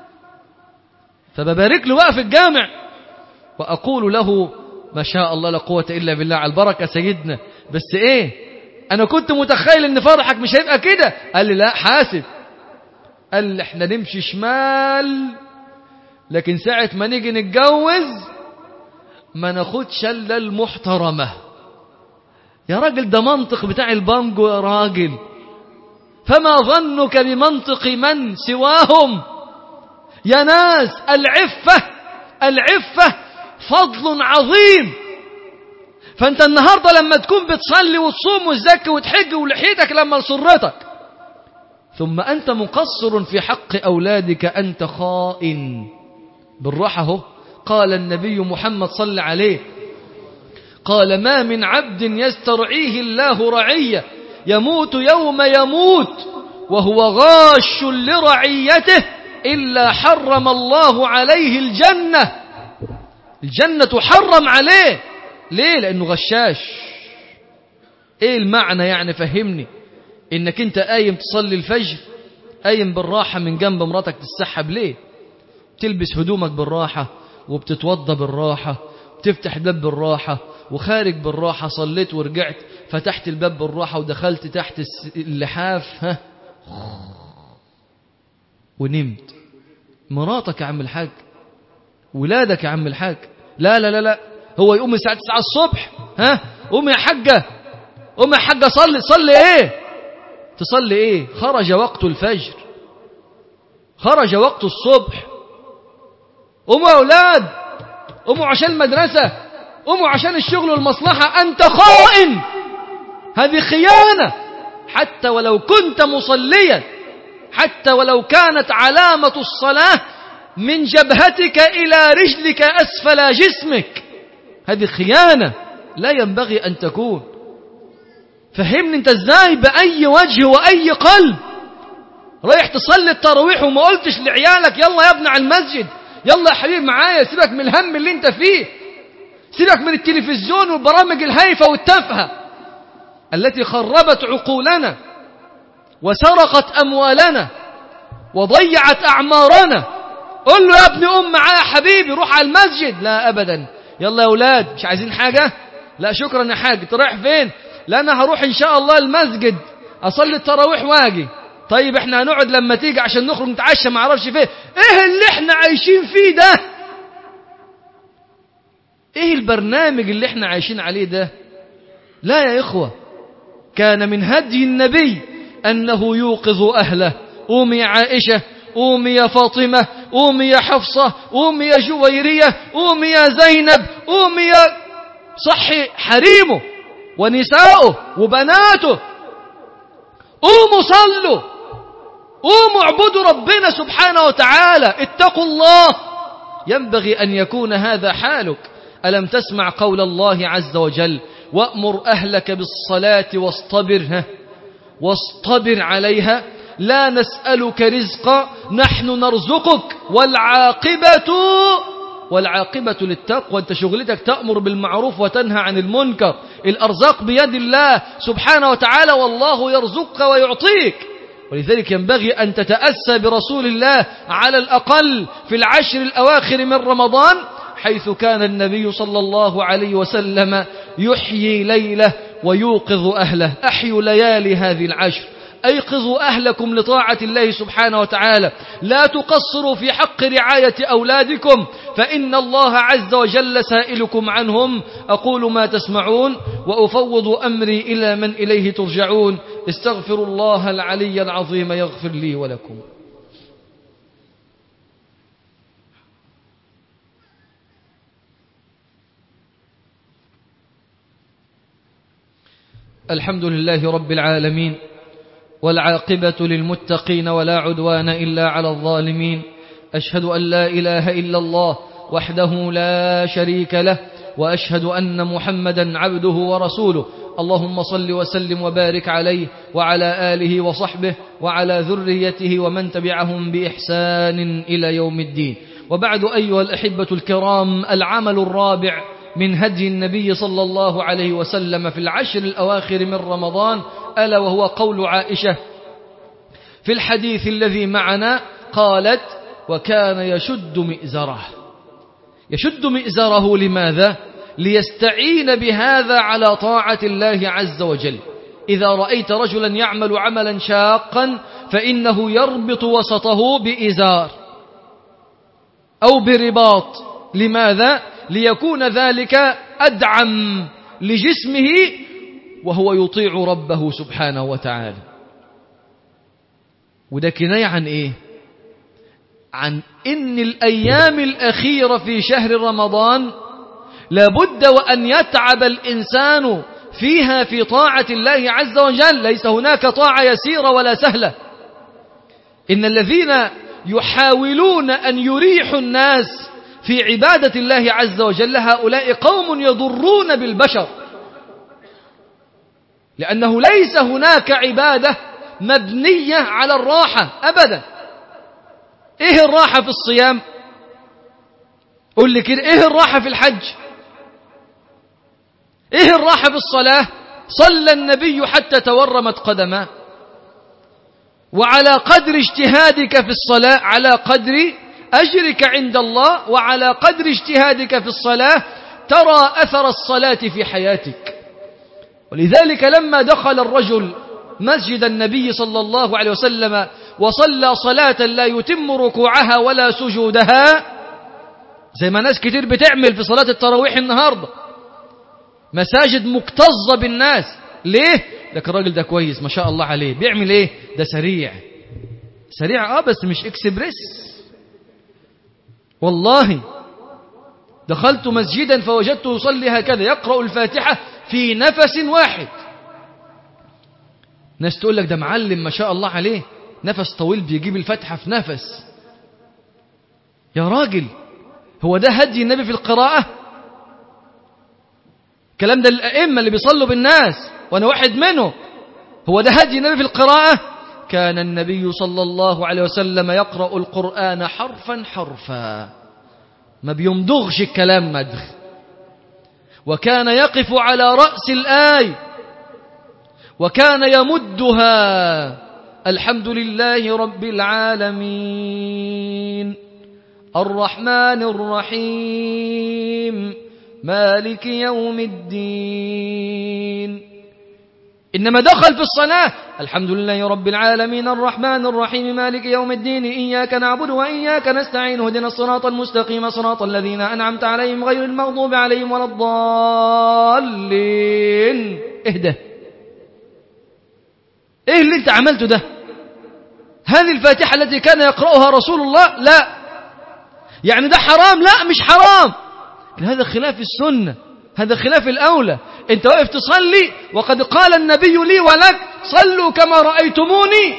فببارك له بقى في الجامع وأقول له ما شاء الله لا قوة إلا بالله على البركة سيدنا بس إيه أنا كنت متخيل إن فرحك مش هيبقى كده قال لي لا حاسب قال لي احنا نمشي شمال لكن ساعة ما نيجي نتجوز ما ناخدش الا المحترمة يا راجل ده منطق بتاع البانجو يا راجل فما ظنك بمنطق من سواهم يا ناس العفة العفة فضل عظيم فانت النهاردة لما تكون بتصلي وتصوم وتزكي وتحج ولحيتك لما لسرتك ثم أنت مقصر في حق أولادك أنت خائن بالراحة هو قال النبي محمد صلى عليه قال ما من عبد يسترعيه الله رعية يموت يوم يموت وهو غاش لرعيته إلا حرم الله عليه الجنة الجنة حرم عليه ليه لأنه غشاش ايه المعنى يعني فهمني انك انت قايم تصلي الفجر قايم بالراحة من جنب مراتك تتسحب ليه تلبس هدومك بالراحة وبتتوضى بالراحة وتفتح الباب بالراحة وخارج بالراحة صليت ورجعت فتحت الباب بالراحة ودخلت تحت اللحاف ها ونمت مراتك يا عم الحاج ولادك يا عم الحاج لا لا لا لا هو يقوم الساعة 9 الصبح ها قوم يا حاجة قوم يا حاجة صلي صلي ايه تصلي ايه خرج وقت الفجر خرج وقت الصبح قوموا يا اولاد قوموا عشان المدرسة قوموا عشان الشغل والمصلحة انت خائن هذه خيانة حتى ولو كنت مصليا حتى ولو كانت علامة الصلاة من جبهتك إلى رجلك أسفل جسمك هذه خيانة لا ينبغي أن تكون فهمني انت ازاي بأي وجه وأي قلب رايح تصلي التراويح وما قلتش لعيالك يلا يا ابن على المسجد يلا يا حبيبي معايا سيبك من الهم اللي انت فيه سيبك من التلفزيون والبرامج الهايفة والتافهة التي خربت عقولنا وسرقت أموالنا وضيعت أعمارنا قل له يا ابن أم معايا يا حبيبي روح على المسجد لا أبدا يلا يا أولاد مش عايزين حاجة لا شكرا يا حاج انت رايح فين لا أنا هروح إن شاء الله المسجد أصلي التراويح واجي طيب احنا هنقعد لما تيجي عشان نخرج نتعشى ما اعرفش فين ايه اللي احنا عايشين فيه ده ايه البرنامج اللي احنا عايشين عليه ده لا يا اخوة كان من هدي النبي أنه يوقظ أهله قومي يا عائشة قومي يا فاطمة قومي يا حفصة قومي يا جويرية قومي يا زينب قومي يا صحي حريمه ونساؤه وبناته قوموا صلوا قوموا اعبدوا ربنا سبحانه وتعالى اتقوا الله ينبغي أن يكون هذا حالك ألم تسمع قول الله عز وجل وأمر أهلك بالصلاة واصطبر واصطبر عليها لا نسألك رزقا نحن نرزقك والعاقبة والعاقبة للتقوى أنت شغلتك تأمر بالمعروف وتنهى عن المنكر الأرزاق بيد الله سبحانه وتعالى والله يرزقك ويعطيك ولذلك ينبغي أن تتأسى برسول الله على الأقل في العشر الأواخر من رمضان حيث كان النبي صلى الله عليه وسلم يحيي ليله ويوقظ أهله أحيوا ليالي هذه العشر أيقظوا أهلكم لطاعة الله سبحانه وتعالى لا تقصروا في حق رعاية أولادكم فإن الله عز وجل سائلكم عنهم أقول ما تسمعون وأفوض أمري إلى من إليه ترجعون استغفر الله العلي العظيم يغفر لي ولكم الحمد لله رب العالمين والعاقبة للمتقين ولا عدوان إلا على الظالمين أشهد أن لا إله إلا الله وحده لا شريك له وأشهد أن محمدا عبده ورسوله اللهم صل وسلم وبارك عليه وعلى آله وصحبه وعلى ذريته ومن تبعهم بإحسان إلى يوم الدين وبعد أيها الأحبة الكرام العمل الرابع من هدي النبي صلى الله عليه وسلم في العشر الأواخر من رمضان ألا وهو قول عائشة في الحديث الذي معنا قالت وكان يشد مئزره يشد مئزره لماذا؟ ليستعين بهذا على طاعة الله عز وجل إذا رأيت رجلا يعمل عملا شاقا فإنه يربط وسطه بإزار أو برباط لماذا؟ ليكون ذلك أدعم لجسمه وهو يطيع ربه سبحانه وتعالى وده كناية عن إيه؟ عن إن الأيام الأخيرة في شهر رمضان لابد وأن يتعب الإنسان فيها في طاعة الله عز وجل ليس هناك طاعة يسيرة ولا سهلة إن الذين يحاولون أن يريحوا الناس في عبادة الله عز وجل هؤلاء قوم يضرون بالبشر لأنه ليس هناك عبادة مبنية على الراحة أبدا إيه الراحة في الصيام قل لي كده إيه الراحة في الحج إيه الراحة في الصلاة صلى النبي حتى تورمت قدماه وعلى قدر اجتهادك في الصلاة على قدر أجرك عند الله وعلى قدر اجتهادك في الصلاة ترى أثر الصلاة في حياتك ولذلك لما دخل الرجل مسجد النبي صلى الله عليه وسلم وصلى صلاة لا يتم ركوعها ولا سجودها زي ما ناس كتير بتعمل في صلاة التراويح النهاردة مساجد مكتظة بالناس ليه؟ لك الراجل ده كويس ما شاء الله عليه بيعمل ايه؟ ده سريع سريع اه بس مش اكسبريس والله دخلت مسجدا فوجدته يصلي هكذا يقرأ الفاتحة في نفس واحد ناس تقول لك ده معلم ما شاء الله عليه نفس طويل بيجيب الفاتحة في نفس يا راجل هو ده هدي النبي في القراءة الكلام ده الأئمة اللي بيصلوا بالناس وأنا واحد منهم هو ده هدي النبي في القراءة كان النبي صلى الله عليه وسلم يقرأ القرآن حرفا حرفا ما بيمضغش الكلام مدغ وكان يقف على رأس الآية وكان يمدها الحمد لله رب العالمين الرحمن الرحيم مالك يوم الدين إنما دخل في الصلاة الحمد لله رب العالمين الرحمن الرحيم مالك يوم الدين إياك نعبد وإياك نستعين هدنا الصراط المستقيم صراط الذين أنعمت عليهم غير المغضوب عليهم ولا الضالين اهدى ايه اللي انت عملته ده هذه الفاتحة التي كان يقرأها رسول الله لا يعني ده حرام لا مش حرام هذا خلاف السنة هذا خلاف الأولى انت واقف تصلي وقد قال النبي لي ولك صلوا كما رأيتموني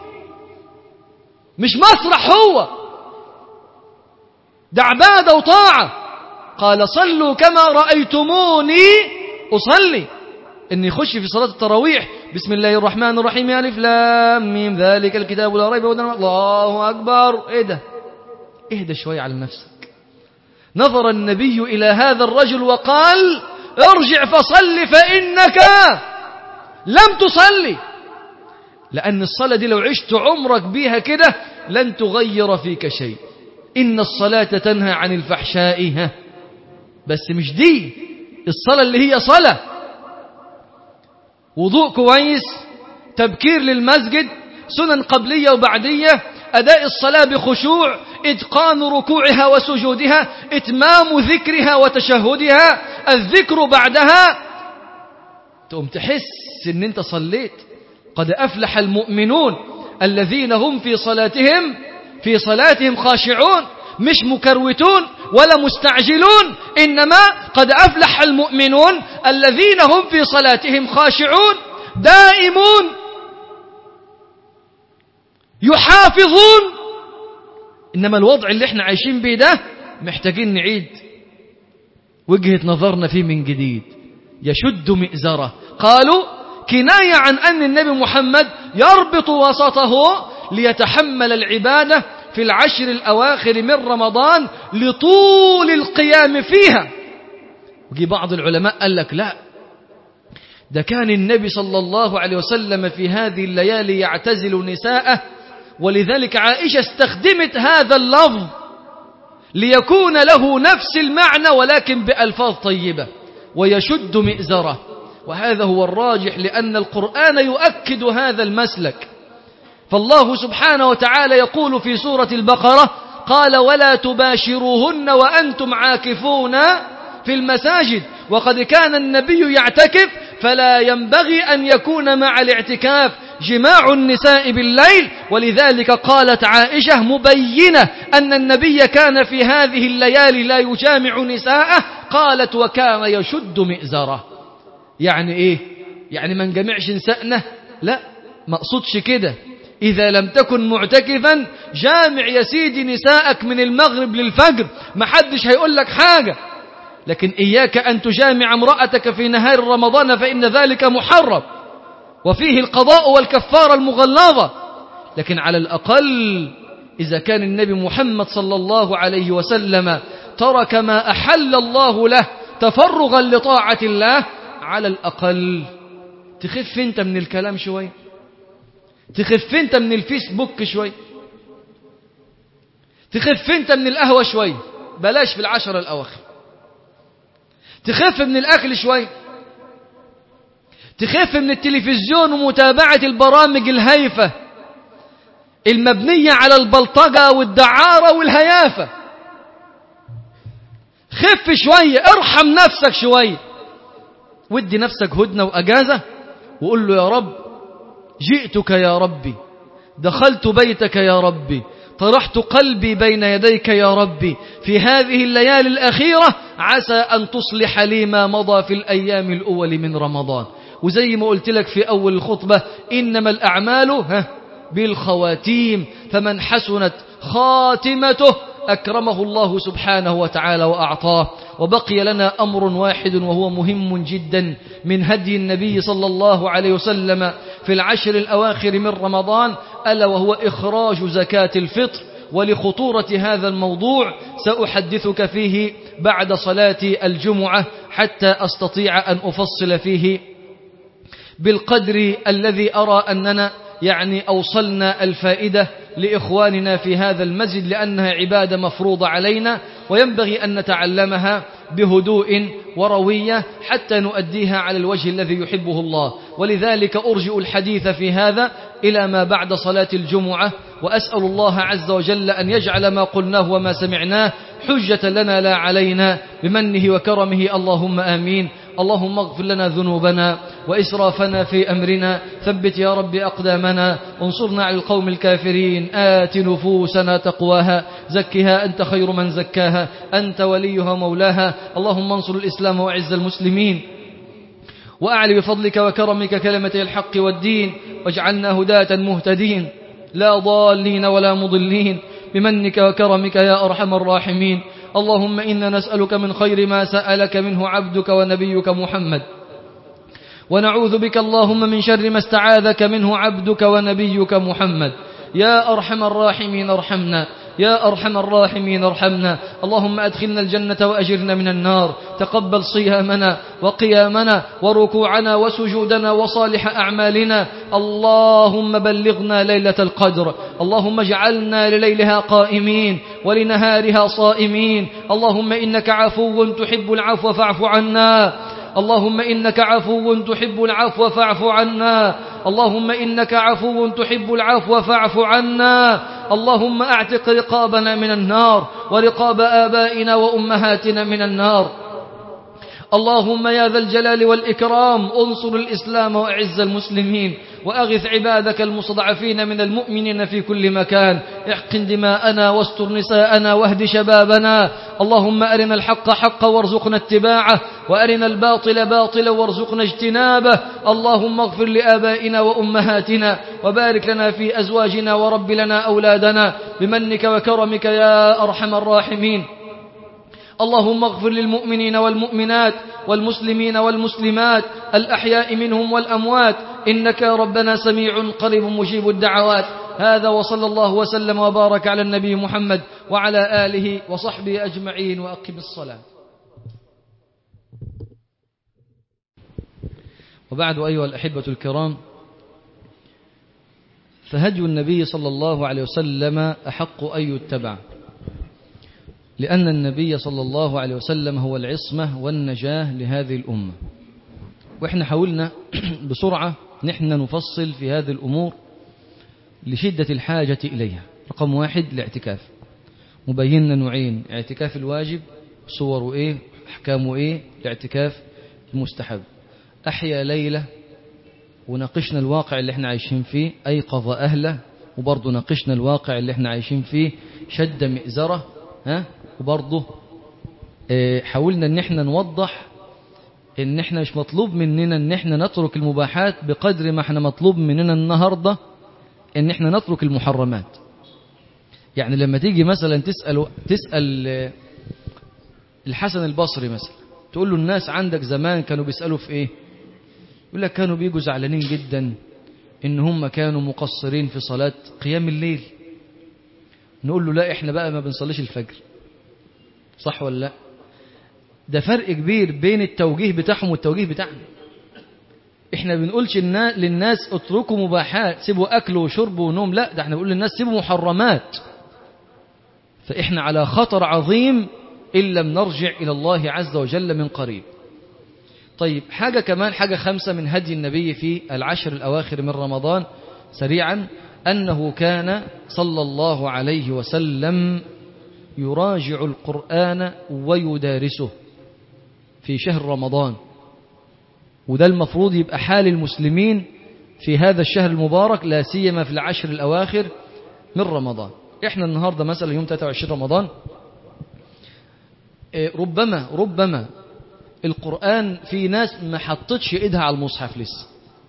مش مسرح هو ده عبادة وطاعة قال صلوا كما رأيتموني أصلي إن يخش في صلاة التراويح بسم الله الرحمن الرحيم ألف لام ميم ذلك الكتاب لا ريب هدى الله أكبر إيه ده اهدى شوية على نفسك نظر النبي إلى هذا الرجل وقال ارجع فصل فإنك لم تصلي لأن الصلاة دي لو عشت عمرك بيها كده لن تغير فيك شيء إن الصلاة تنهى عن الفحشاء ها بس مش دي الصلاة اللي هي صلاة وضوء كويس تبكير للمسجد سنن قبلية وبعدية أداء الصلاة بخشوع إتقان ركوعها وسجودها إتمام ذكرها وتشهدها الذكر بعدها تقوم تحس ان انت صليت قد أفلح المؤمنون الذين هم في صلاتهم في صلاتهم خاشعون مش مكروتون ولا مستعجلون إنما قد أفلح المؤمنون الذين هم في صلاتهم خاشعون دائمون يحافظون إنما الوضع اللي احنا عايشين به ده محتاجين نعيد وجهة نظرنا فيه من جديد يشد مئزرة قالوا كناية عن أن النبي محمد يربط وسطه ليتحمل العبادة في العشر الأواخر من رمضان لطول القيام فيها وجي بعض العلماء قال لك لا ده كان النبي صلى الله عليه وسلم في هذه الليالي يعتزل نساءه ولذلك عائشة استخدمت هذا اللفظ ليكون له نفس المعنى ولكن بألفاظ طيبة ويشد مئزره وهذا هو الراجح لأن القرآن يؤكد هذا المسلك فالله سبحانه وتعالى يقول في سورة البقرة قال ولا تباشروهن وأنتم عاكفون في المساجد وقد كان النبي يعتكف فلا ينبغي أن يكون مع الاعتكاف جماع النساء بالليل ولذلك قالت عائشة مبينة أن النبي كان في هذه الليالي لا يجامع نساءه قالت وكان يشد مئزره يعني إيه يعني ما نجمعش نسائنا لا ما اقصدش كده إذا لم تكن معتكفا جامع يا سيدي نساءك من المغرب للفجر ما حدش هيقول لك حاجة لكن إياك أن تجامع امرأتك في نهار رمضان فإن ذلك محرم وفيه القضاء والكفارة المغلظة لكن على الأقل إذا كان النبي محمد صلى الله عليه وسلم ترك ما أحل الله له تفرغا لطاعة الله على الأقل تخف أنت من الكلام شوي تخف أنت من الفيسبوك شوي تخف أنت من القهوة شوي بلاش في العشرة الأواخر تخف من الأكل شوي تخف من التلفزيون ومتابعة البرامج الهايفة المبنية على البلطجة والدعارة والهيافة خف شوية ارحم نفسك شوية ودي نفسك هدنة وأجازة وقول له يا رب جئتك يا ربي دخلت بيتك يا ربي طرحت قلبي بين يديك يا ربي في هذه الليالي الأخيرة عسى أن تصلح لي ما مضى في الأيام الأول من رمضان وزي ما قلت لك في أول الخطبة إنما الأعمال ها بالخواتيم فمن حسنت خاتمته أكرمه الله سبحانه وتعالى وأعطاه وبقي لنا أمر واحد وهو مهم جدا من هدي النبي صلى الله عليه وسلم في العشر الأواخر من رمضان ألا وهو إخراج زكاة الفطر ولخطورة هذا الموضوع سأحدثك فيه بعد صلاة الجمعة حتى أستطيع أن أفصل فيه بالقدر الذي أرى أننا يعني أوصلنا الفائدة لإخواننا في هذا المسجد لأنها عبادة مفروضة علينا وينبغي أن نتعلمها بهدوء وروية حتى نؤديها على الوجه الذي يحبه الله ولذلك أرجئ الحديث في هذا إلى ما بعد صلاة الجمعة وأسأل الله عز وجل أن يجعل ما قلناه وما سمعناه حجة لنا لا علينا بمنه وكرمه اللهم آمين اللهم اغفر لنا ذنوبنا وإسرافنا في أمرنا ثبت يا رب أقدامنا انصرنا على القوم الكافرين آت نفوسنا تقواها زكها أنت خير من زكاها أنت وليها مولاها اللهم انصر الإسلام وعز المسلمين وأعلي بفضلك وكرمك كلمة الحق والدين واجعلنا هداة مهتدين لا ضالين ولا مضلين بمنك وكرمك يا أرحم الراحمين اللهم إنا نسألك من خير ما سألك منه عبدك ونبيك محمد ونعوذ بك اللهم من شر ما استعاذك منه عبدك ونبيك محمد يا أرحم الراحمين ارحمنا يا أرحم الراحمين ارحمنا اللهم أدخلنا الجنة وأجرنا من النار تقبل صيامنا وقيامنا وركوعنا وسجودنا وصالح أعمالنا اللهم بلغنا ليلة القدر اللهم اجعلنا لليلها قائمين ولنهارها صائمين اللهم إنك عفو تحب العفو فاعف عنا اللهم إنك عفو تحب العفو فاعف عنا اللهم إنك عفو تحب العفو فاعف عنا اللهم اعتق رقابنا من النار ورقاب آبائنا وأمهاتنا من النار اللهم يا ذا الجلال والإكرام انصر الإسلام وأعز المسلمين وأغث عبادك المستضعفين من المؤمنين في كل مكان احقن دماءنا واستر نساءنا واهد شبابنا اللهم أرنا الحق حقا وارزقنا اتباعه وأرنا الباطل باطلا وارزقنا اجتنابه اللهم اغفر لآبائنا وأمهاتنا وبارك لنا في أزواجنا ورب لنا أولادنا بمنك وكرمك يا أرحم الراحمين اللهم اغفر للمؤمنين والمؤمنات والمسلمين والمسلمات الأحياء منهم والأموات إنك يا ربنا سميع قريب مجيب الدعوات هذا وصلى الله وسلم وبارك على النبي محمد وعلى آله وصحبه أجمعين وأقم الصلاة وبعد أيها الأحبة الكرام فهدي النبي صلى الله عليه وسلم أحق أن يتبع لأن النبي صلى الله عليه وسلم هو العصمة والنجاة لهذه الأمة وإحنا حاولنا بسرعة نحن نفصل في هذه الأمور لشدة الحاجة إليها رقم واحد الاعتكاف مبيننا نوعين اعتكاف الواجب صوره إيه أحكامه إيه الاعتكاف المستحب أحيا ليلة وناقشنا الواقع اللي احنا عايشين فيه أيقظ أهله وبرضه ناقشنا الواقع اللي احنا عايشين فيه شد مئزرة ها وبرضه اه حاولنا ان احنا نوضح ان احنا مش مطلوب مننا ان احنا نترك المباحات بقدر ما احنا مطلوب مننا النهاردة ان احنا نترك المحرمات يعني لما تيجي مثلا تسأل تسأل الحسن البصري مثلا تقول له الناس عندك زمان كانوا بيسألوا في ايه يقول لك كانوا بيجوا زعلانين جدا ان هم كانوا مقصرين في صلاة قيام الليل نقول له لا احنا بقى ما بنصليش الفجر صح ولا لا ده فرق كبير بين التوجيه بتاعهم والتوجيه بتاعنا احنا بنقولش للناس اتركوا مباحات سيبوا اكل وشرب ونوم لا ده احنا بنقول للناس سيبوا محرمات فاحنا على خطر عظيم ان لم نرجع الى الله عز وجل من قريب طيب حاجة كمان حاجة خمسة من هدي النبي في العشر الأواخر من رمضان سريعا أنه كان صلى الله عليه وسلم يراجع القرآن ويدارسه في شهر رمضان وده المفروض يبقى حال المسلمين في هذا الشهر المبارك لا سيما في العشر الأواخر من رمضان احنا النهاردة مثلا يوم 23 رمضان ربما ربما القرآن في ناس ما حطتش ايدها على المصحف لسه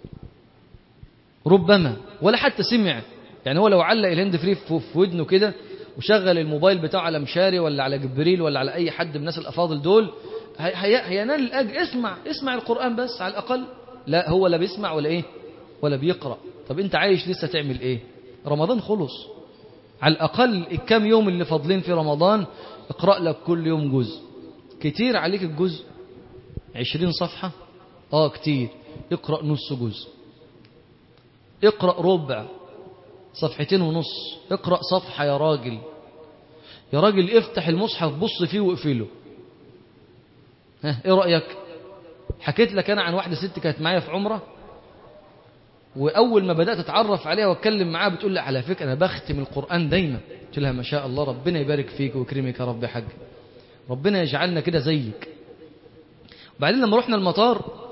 ربما ولا حتى سمع يعني هو لو علق الهند فري في ودنه كده وشغل الموبايل بتاعه على مشاري ولا على جبريل ولا على اي حد من الناس الافاضل دول هينال الاجر اسمع اسمع القرآن بس على الاقل لا هو لا بيسمع ولا ايه ولا بيقرأ طب انت عايش لسه تعمل ايه رمضان خلص على الاقل الكام يوم اللي فاضلين في رمضان اقرأ لك كل يوم جزء كتير عليك الجزء عشرين صفحة اه كتير اقرأ نص جزء اقرأ ربع صفحتين ونص اقرأ صفحة يا راجل يا راجل افتح المصحف بص فيه واقفله ها ايه رأيك حكيت لك انا عن واحدة ست كانت معايا في عمرة واول ما بدأت اتعرف عليها واتكلم معاها بتقول لي على فكرة انا بختم القرآن دايما قلت لها ما شاء الله ربنا يبارك فيك ويكرمك يا رب يا حاج ربنا يجعلنا كده زيك وبعدين لما رحنا المطار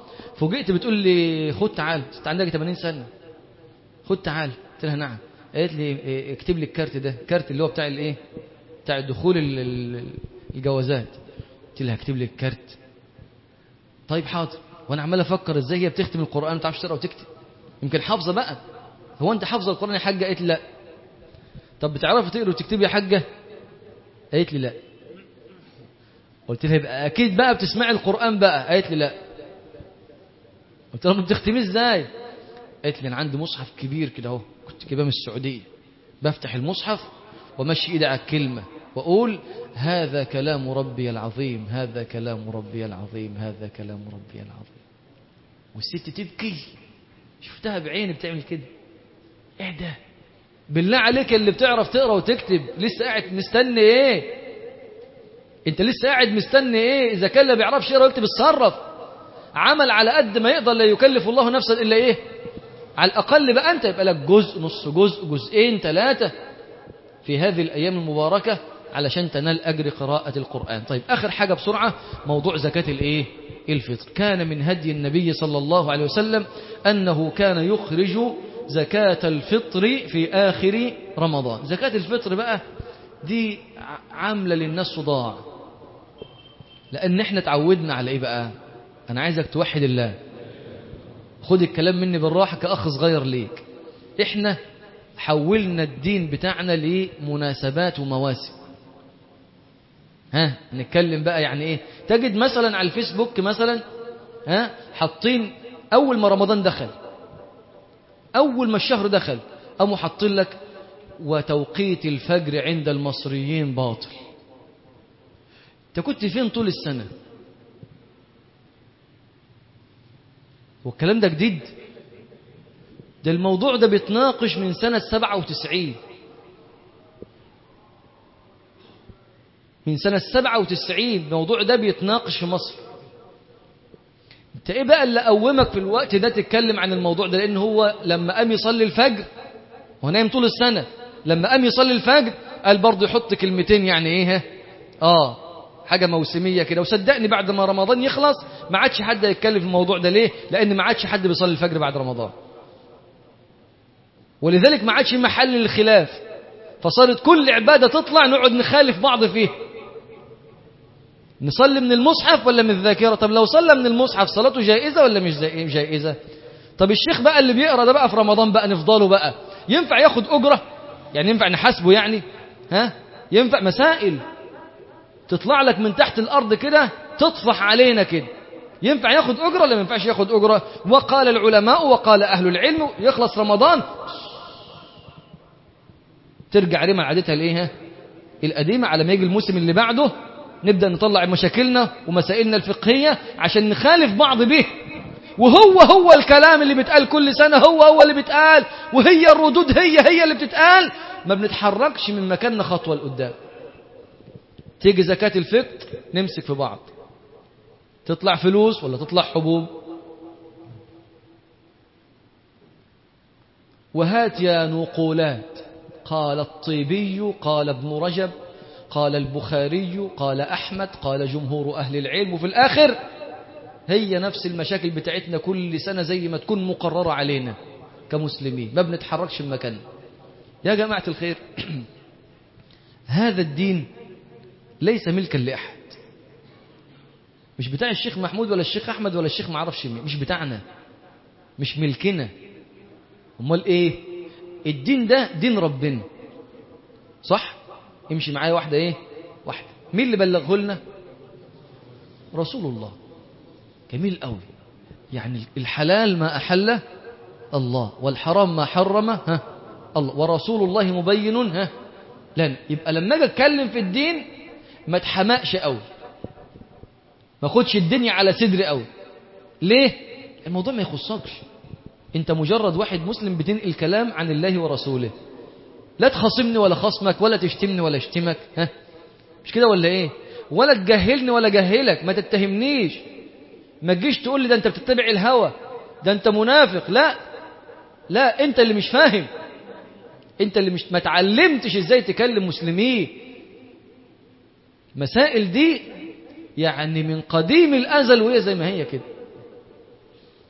فوجئت بتقول لي خد تعال انت عندك 80 سنه خد تعال قلت لها نعم قالت لي إيه، اكتب لي الكارت ده الكارت اللي هو بتاع الايه بتاع الدخول ال- ال- الجوازات قلت لها اكتب لي الكارت طيب حاضر وانا عمال افكر ازاي هي بتختم القران ما تعرفش تقرا وتكتب يمكن حافظه بقى هو انت حافظه القران يا حاجه قالت لي لا طب بتعرفي تقرا وتكتبي يا حاجه قالت لي لا قلت لها يبقى اكيد بقى بتسمعي القران بقى قالت لي لا قلت لها بتختميه ازاي قالت لي انا عندي مصحف كبير كده اهو كنت جايباه من السعوديه بفتح المصحف ومشي ايدي على الكلمه واقول هذا كلام ربي العظيم هذا كلام ربي العظيم هذا كلام ربي العظيم والست تبكي شفتها بعيني بتعمل كده ايه ده بالله عليك اللي بتعرف تقرا وتكتب لسه قاعد مستني ايه انت لسه قاعد مستني ايه اذا كان لا بيعرفش يقرا ويكتب اتصرف عمل على قد ما يقدر لا يكلف الله نفسا الا ايه على الاقل بقى انت يبقى لك جزء نص جزء جزئين ثلاثه في هذه الايام المباركه علشان تنال اجر قراءه القران طيب اخر حاجه بسرعه موضوع زكاه الايه الفطر كان من هدي النبي صلى الله عليه وسلم انه كان يخرج زكاه الفطر في اخر رمضان زكاه الفطر بقى دي ع- عامله للناس صداع لان احنا اتعودنا على ايه بقى انا عايزك توحد الله خد الكلام مني بالراحه كاخ صغير ليك احنا حولنا الدين بتاعنا لمناسبات ومواسم ها نتكلم بقى يعني ايه تجد مثلا على الفيسبوك مثلا ها حاطين اول ما رمضان دخل اول ما الشهر دخل قاموا حاطين لك وتوقيت الفجر عند المصريين باطل انت كنت فين طول السنه والكلام ده جديد ده الموضوع ده بيتناقش من سنة 97 من سنة 97 الموضوع ده بيتناقش في مصر انت ايه بقى اللي قومك في الوقت ده تتكلم عن الموضوع ده لان هو لما قام يصلي الفجر هو نايم طول السنة لما قام يصلي الفجر قال برضه يحط كلمتين يعني ايه ها؟ اه حاجة موسمية كده وصدقني بعد ما رمضان يخلص ما عادش حد يتكلم في الموضوع ده ليه لان ما عادش حد بيصلي الفجر بعد رمضان ولذلك ما عادش محل للخلاف فصارت كل عبادة تطلع نقعد نخالف بعض فيه نصلي من المصحف ولا من الذاكرة طب لو صلى من المصحف صلاته جائزة ولا مش زي- جائزة طب الشيخ بقى اللي بيقرأ ده بقى في رمضان بقى نفضله بقى ينفع ياخد أجرة يعني ينفع نحاسبه يعني ها ينفع مسائل تطلع لك من تحت الأرض كده تطفح علينا كده ينفع ياخد أجرة ولا ما ينفعش ياخد أجرة وقال العلماء وقال أهل العلم يخلص رمضان ترجع ريما عادتها الايه ها؟ القديمة على ما يجي الموسم اللي بعده نبدأ نطلع مشاكلنا ومسائلنا الفقهية عشان نخالف بعض به وهو هو الكلام اللي بيتقال كل سنة هو هو اللي بيتقال وهي الردود هي هي اللي بتتقال ما بنتحركش من مكاننا خطوة لقدام تيجي زكاة الفطر نمسك في بعض تطلع فلوس ولا تطلع حبوب وهات يا نقولات قال الطيبي قال ابن رجب قال البخاري قال أحمد قال جمهور أهل العلم وفي الآخر هي نفس المشاكل بتاعتنا كل سنة زي ما تكون مقررة علينا كمسلمين ما بنتحركش من مكاننا يا جماعة الخير هذا الدين ليس ملكا لأحد مش بتاع الشيخ محمود ولا الشيخ أحمد ولا الشيخ معرفش مين مش بتاعنا مش ملكنا امال ايه الدين ده دين ربنا صح امشي معايا واحده ايه واحده مين اللي بلغه لنا رسول الله جميل قوي يعني الحلال ما احله الله والحرام ما حرمه ها الله ورسول الله مبين ها لن يبقى لما اجي اتكلم في الدين ما اتحمقش قوي ما اخدش الدنيا على صدري قوي ليه الموضوع ما يخصكش انت مجرد واحد مسلم بتنقل كلام عن الله ورسوله لا تخاصمني ولا خصمك ولا تشتمني ولا اشتمك ها مش كده ولا ايه ولا تجهلني ولا جهلك ما تتهمنيش ما تجيش تقول لي ده انت بتتبع الهوى ده انت منافق لا لا انت اللي مش فاهم انت اللي مش ما تعلمتش ازاي تكلم مسلمين مسائل دي يعني من قديم الازل وهي زي ما هي كده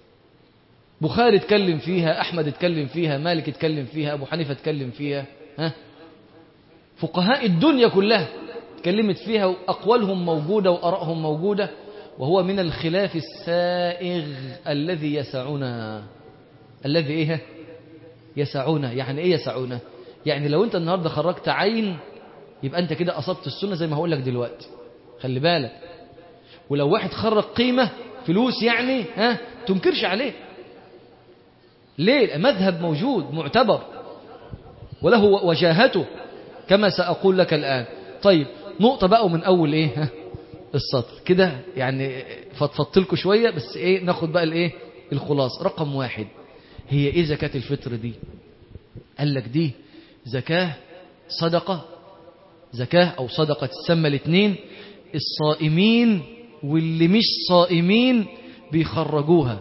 بخاري اتكلم فيها أحمد اتكلم فيها مالك اتكلم فيها أبو حنيفة اتكلم فيها ها فقهاء الدنيا كلها اتكلمت فيها وأقوالهم موجودة وأرائهم موجودة وهو من الخلاف السائغ الذي يسعنا الذي ايه يسعنا يعني ايه يسعنا يعني لو انت النهارده خرجت عين يبقى انت كده اصبت السنه زي ما هقول لك دلوقتي خلي بالك ولو واحد خرج قيمه فلوس يعني ها تنكرش عليه ليه مذهب موجود معتبر وله وجاهته كما سأقول لك الآن طيب نقطة بقى من أول إيه ها السطر كده يعني فضفضت لكم شوية بس إيه ناخد بقى الإيه الخلاص رقم واحد هي إيه زكاة الفطر دي قال لك دي زكاة صدقة زكاة أو صدقة تسمى الاثنين الصائمين واللي مش صائمين بيخرجوها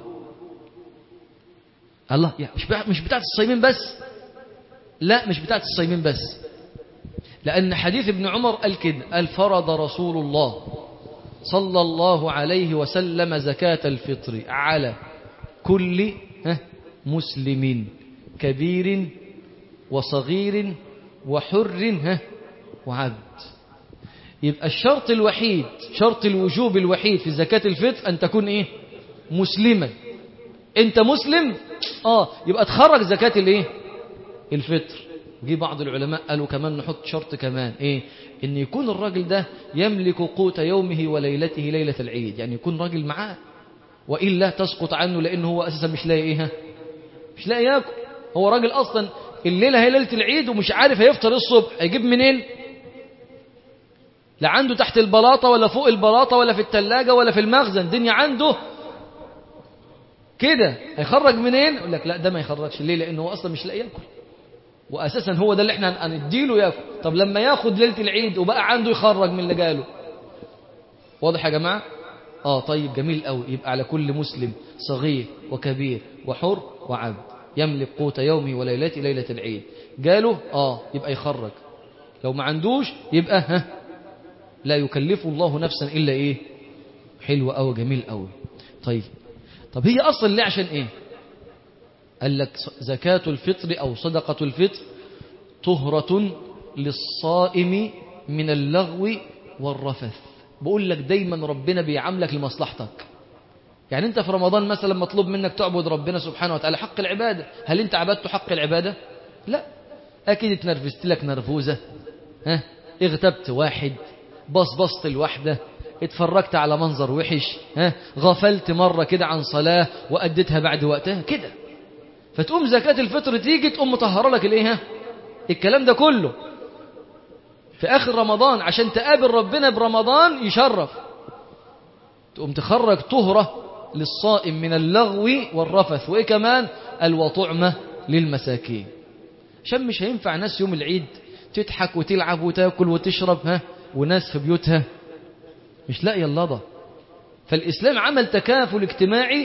الله يعني مش مش بتاعت الصايمين بس لا مش بتاعت الصايمين بس لأن حديث ابن عمر قال كده قال فرض رسول الله صلى الله عليه وسلم زكاة الفطر على كل مسلم كبير وصغير وحر وعبد يبقى الشرط الوحيد شرط الوجوب الوحيد في زكاة الفطر أن تكون إيه مسلما أنت مسلم آه يبقى تخرج زكاة الإيه الفطر جه بعض العلماء قالوا كمان نحط شرط كمان ايه ان يكون الراجل ده يملك قوت يومه وليلته ليلة العيد يعني يكون راجل معاه وإلا تسقط عنه لأنه هو أساسا مش لاقي ايه مش لاقي ياكل هو راجل أصلا الليلة هي ليلة العيد ومش عارف هيفطر الصبح هيجيب منين لا عنده تحت البلاطة ولا فوق البلاطة ولا في التلاجة ولا في المخزن الدنيا عنده كده هيخرج منين يقول لك لا ده ما يخرجش ليه لأنه هو أصلا مش لاقي ياكل واساسا هو ده اللي احنا هنديله ياكل طب لما ياخد ليله العيد وبقى عنده يخرج من اللي جاله واضح يا جماعه اه طيب جميل قوي يبقى على كل مسلم صغير وكبير وحر وعبد يملك قوت يومه وليلته ليله العيد جاله اه يبقى يخرج لو ما عندوش يبقى ها لا يكلف الله نفسا الا ايه حلو قوي جميل قوي طيب طب هي اصلا ليه عشان ايه قال لك زكاة الفطر أو صدقة الفطر طهرة للصائم من اللغو والرفث بقول لك دايما ربنا بيعاملك لمصلحتك يعني انت في رمضان مثلا مطلوب منك تعبد ربنا سبحانه وتعالى حق العبادة هل انت عبدت حق العبادة لا اكيد اتنرفزت لك نرفوزة ها اغتبت واحد بصبصت الواحدة اتفرجت على منظر وحش ها غفلت مرة كده عن صلاة وأديتها بعد وقتها كده فتقوم زكاة الفطر تيجي تقوم مطهرة لك الايه الكلام ده كله في آخر رمضان عشان تقابل ربنا برمضان يشرف تقوم تخرج طهرة للصائم من اللغو والرفث وإيه كمان الوطعمة للمساكين عشان مش هينفع ناس يوم العيد تضحك وتلعب وتاكل وتشرب ها وناس في بيوتها مش لاقيه اللضا فالإسلام عمل تكافل اجتماعي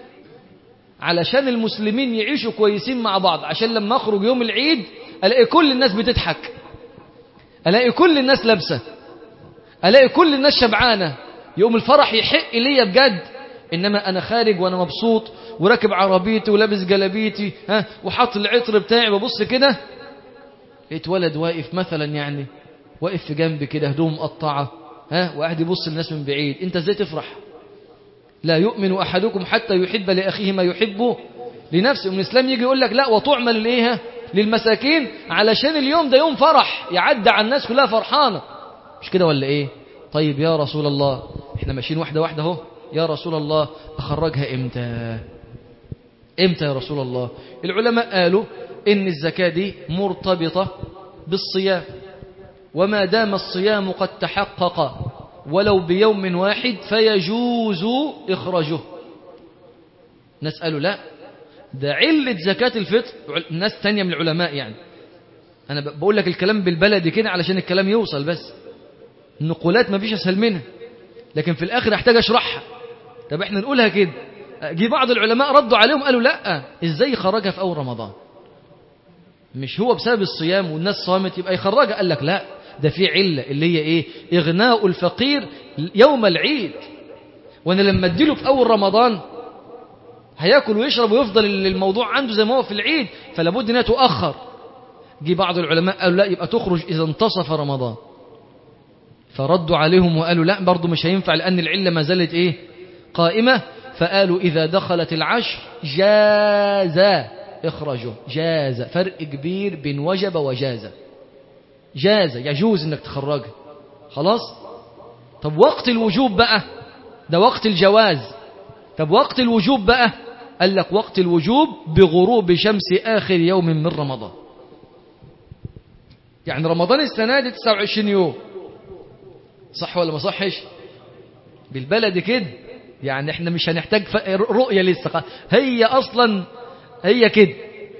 علشان المسلمين يعيشوا كويسين مع بعض عشان لما اخرج يوم العيد الاقي كل الناس بتضحك الاقي كل الناس لابسه الاقي كل الناس شبعانه يوم الفرح يحق ليا بجد انما انا خارج وانا مبسوط وراكب عربيتي ولابس جلابيتي ها وحاط العطر بتاعي ببص كده لقيت ولد واقف مثلا يعني واقف في جنبي كده هدوم مقطعه ها وقاعد يبص للناس من بعيد انت ازاي تفرح لا يؤمن أحدكم حتى يحب لأخيه ما يحبه لنفسه من الإسلام يجي يقول لك لا وتعمل لإيه للمساكين علشان اليوم ده يوم فرح يعدى على الناس كلها فرحانة مش كده ولا إيه طيب يا رسول الله احنا ماشيين واحدة واحدة اهو يا رسول الله أخرجها إمتى إمتى يا رسول الله العلماء قالوا إن الزكاة دي مرتبطة بالصيام وما دام الصيام قد تحقق ولو بيوم واحد فيجوز إخراجه نسأله لا ده علة زكاة الفطر ناس تانية من العلماء يعني أنا بقول لك الكلام بالبلدي كده علشان الكلام يوصل بس النقولات ما فيش أسهل منها لكن في الآخر أحتاج أشرحها طب احنا نقولها كده جي بعض العلماء ردوا عليهم قالوا لا ازاي خرجها في أول رمضان مش هو بسبب الصيام والناس صامت يبقى يخرجها قال لك لا ده في علة اللي هي ايه اغناء الفقير يوم العيد وانا لما اديله في اول رمضان هياكل ويشرب ويفضل الموضوع عنده زي ما هو في العيد فلا بد انها تؤخر جه بعض العلماء قالوا لا يبقى تخرج اذا انتصف رمضان فردوا عليهم وقالوا لا برضه مش هينفع لان العله ما زالت ايه قائمه فقالوا اذا دخلت العشر جاز اخرجه جاز فرق كبير بين وجب وجاز جاز يجوز انك تخرجها خلاص طب وقت الوجوب بقى ده وقت الجواز طب وقت الوجوب بقى قال لك وقت الوجوب بغروب شمس آخر يوم من رمضان يعني رمضان السنة دي 29 يوم صح ولا ما صحش بالبلد كده يعني احنا مش هنحتاج رؤية لسه هي أصلا هي كده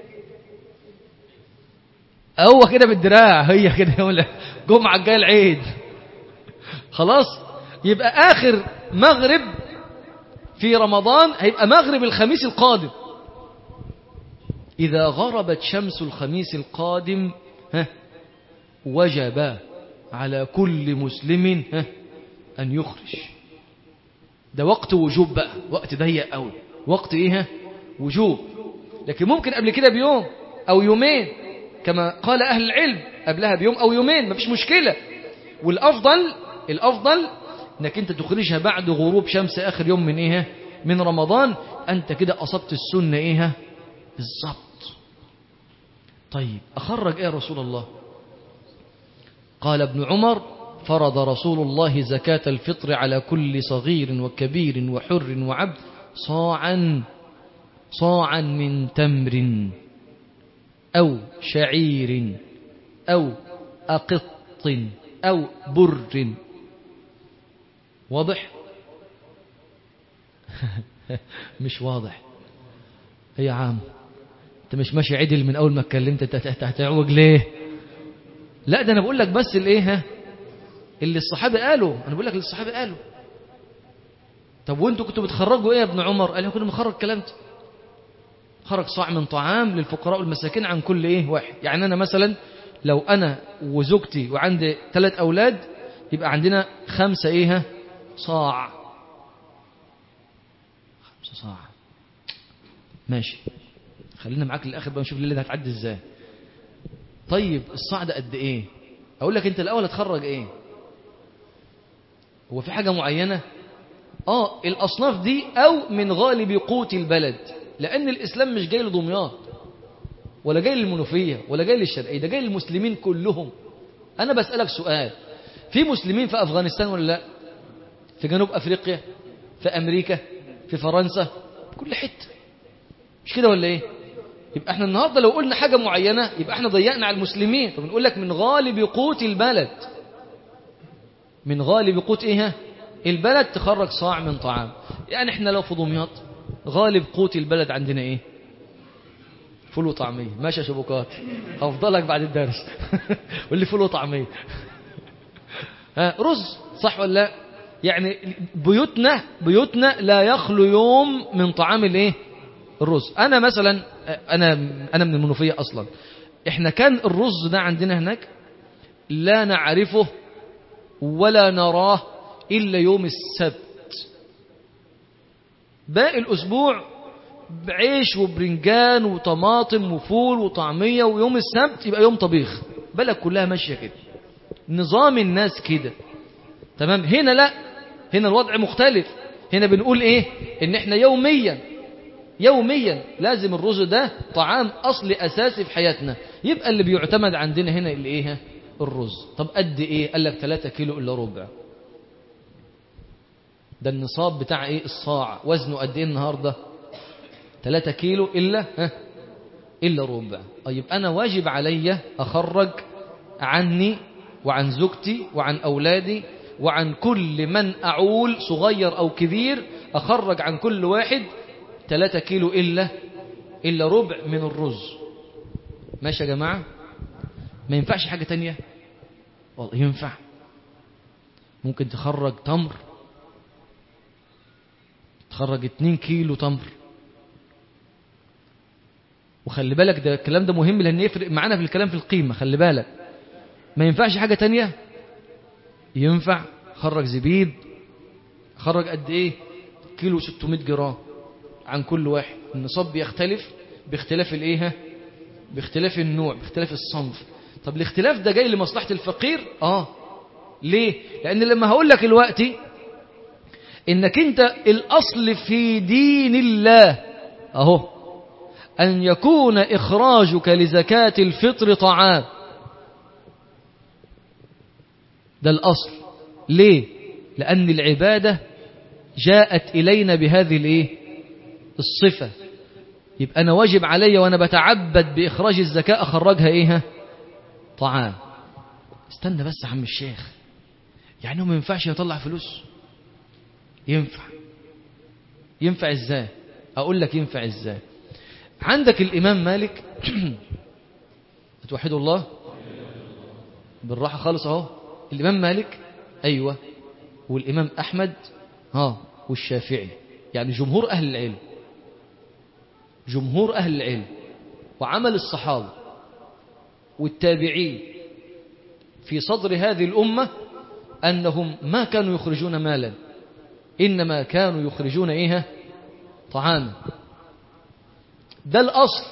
هو كده بالدراع هي كده يقول جمعة الجاية العيد خلاص يبقى آخر مغرب في رمضان هيبقى مغرب الخميس القادم إذا غربت شمس الخميس القادم ها وجب على كل مسلم ها أن يخرج ده وقت وجوب بقى وقت ضيق قوي وقت إيه ها وجوب لكن ممكن قبل كده بيوم أو يومين كما قال أهل العلم قبلها بيوم أو يومين مفيش مشكلة والأفضل الأفضل انك انت تخرجها بعد غروب شمس اخر يوم من ايه من رمضان انت كده اصبت السنه ايه بالظبط طيب اخرج ايه رسول الله قال ابن عمر فرض رسول الله زكاة الفطر على كل صغير وكبير وحر وعبد صاعا صاعا من تمر أو شعير أو أقط أو بر واضح مش واضح يا عام انت مش ماشي عدل من اول ما اتكلمت انت هتعوج ليه لا ده انا بقول لك بس الايه ها اللي الصحابه قالوا انا بقول لك اللي الصحابه قالوا طب وانتوا كنتوا بتخرجوا ايه يا ابن عمر قال كنا بنخرج الكلام ده خرج صاع من طعام للفقراء والمساكين عن كل ايه واحد يعني انا مثلا لو انا وزوجتي وعندي ثلاث اولاد يبقى عندنا خمسه ايه ها صاع خمسة صاع ماشي خلينا معاك للآخر بقى نشوف الليلة دي هتعدي ازاي طيب الصاع ده قد ايه اقول لك انت الاول هتخرج ايه هو في حاجة معينة اه الاصناف دي او من غالب قوت البلد لان الاسلام مش جاي لدمياط ولا جاي للمنوفية ولا جاي للشرقية ده جاي للمسلمين كلهم انا بسألك سؤال في مسلمين في افغانستان ولا لا في جنوب أفريقيا في أمريكا في فرنسا كل حتة مش كده ولا إيه يبقى احنا النهاردة لو قلنا حاجة معينة يبقى احنا ضيقنا على المسلمين طب نقول لك من غالب قوت البلد من غالب قوت ايه البلد تخرج صاع من طعام يعني احنا لو في دمياط غالب قوت البلد عندنا ايه فول وطعمية ماشي يا شبكات هفضلك بعد الدرس واللي فول وطعمية ها رز صح ولا لا يعني بيوتنا بيوتنا لا يخلو يوم من طعام الايه الرز انا مثلا انا انا من المنوفيه اصلا احنا كان الرز ده عندنا هناك لا نعرفه ولا نراه الا يوم السبت باقي الاسبوع بعيش وبرنجان وطماطم وفول وطعميه ويوم السبت يبقى يوم طبيخ بلد كلها ماشيه كده نظام الناس كده تمام هنا لا هنا الوضع مختلف هنا بنقول ايه ان احنا يوميا يوميا لازم الرز ده طعام اصلي اساسي في حياتنا يبقى اللي بيعتمد عندنا هنا اللي ايه الرز طب قد ايه قال لك 3 كيلو الا ربع ده النصاب بتاع ايه الصاع وزنه قد ايه النهارده 3 كيلو الا ها الا ربع طيب انا واجب عليا اخرج عني وعن زوجتي وعن اولادي وعن كل من أعول صغير أو كبير أخرج عن كل واحد 3 كيلو إلا إلا ربع من الرز ماشي يا جماعة ما ينفعش حاجة تانية والله ينفع ممكن تخرج تمر تخرج 2 كيلو تمر وخلي بالك ده الكلام ده مهم لأن يفرق معانا في الكلام في القيمة خلي بالك ما ينفعش حاجة تانية ينفع خرج زبيب خرج قد ايه كيلو 600 جرام عن كل واحد النصاب بيختلف باختلاف الايه ها؟ باختلاف النوع باختلاف الصنف طب الاختلاف ده جاي لمصلحة الفقير اه ليه لان لما هقول لك دلوقتي انك انت الاصل في دين الله اهو ان يكون اخراجك لزكاة الفطر طعام ده الاصل ليه لان العبادة جاءت الينا بهذه الايه الصفة يبقى انا واجب علي وانا بتعبد باخراج الزكاة اخرجها ايه ها؟ طعام استنى بس يا عم الشيخ يعني هو ما ينفعش يطلع فلوس ينفع ينفع ازاي اقول لك ينفع ازاي عندك الامام مالك توحدوا الله بالراحه خالص اهو الامام مالك ايوه والامام احمد ها والشافعي يعني جمهور اهل العلم جمهور اهل العلم وعمل الصحابه والتابعين في صدر هذه الامه انهم ما كانوا يخرجون مالا إنما كانوا يخرجون إيه طعاما ده الأصل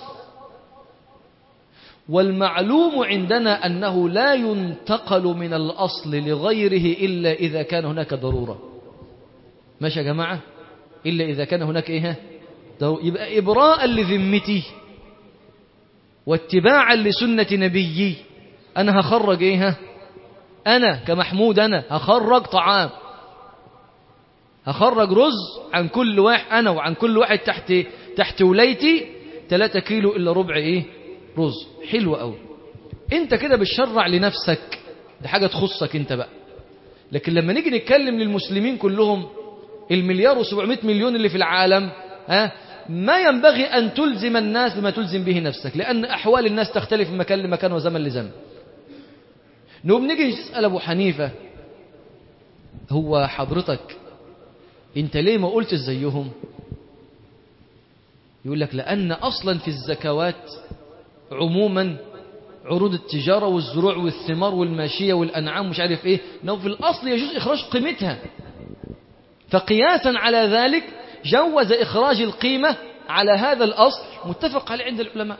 والمعلوم عندنا أنه لا ينتقل من الأصل لغيره إلا إذا كان هناك ضرورة ماشي يا جماعة إلا إذا كان هناك إيه ضرورة. يبقى إبراء لذمتي واتباعا لسنة نبيي أنا هخرج إيه أنا كمحمود أنا هخرج طعام هخرج رز عن كل واحد أنا وعن كل واحد تحت تحت ولايتي 3 كيلو إلا ربع إيه رز حلو قوي أنت كده بتشرع لنفسك دي حاجة تخصك أنت بقى لكن لما نيجي نتكلم للمسلمين كلهم المليار و700 مليون اللي في العالم ها ما ينبغي أن تلزم الناس بما تلزم به نفسك لأن أحوال الناس تختلف من مكان لمكان وزمن لزمن نقوم نيجي نسأل أبو حنيفة هو حضرتك انت ليه ما قلت زيهم يقول لك لأن أصلا في الزكوات عموما عروض التجارة والزروع والثمار والماشية والأنعام مش عارف إيه إنه في الأصل يجوز إخراج قيمتها فقياسا على ذلك جوز إخراج القيمة على هذا الأصل متفق عليه عند العلماء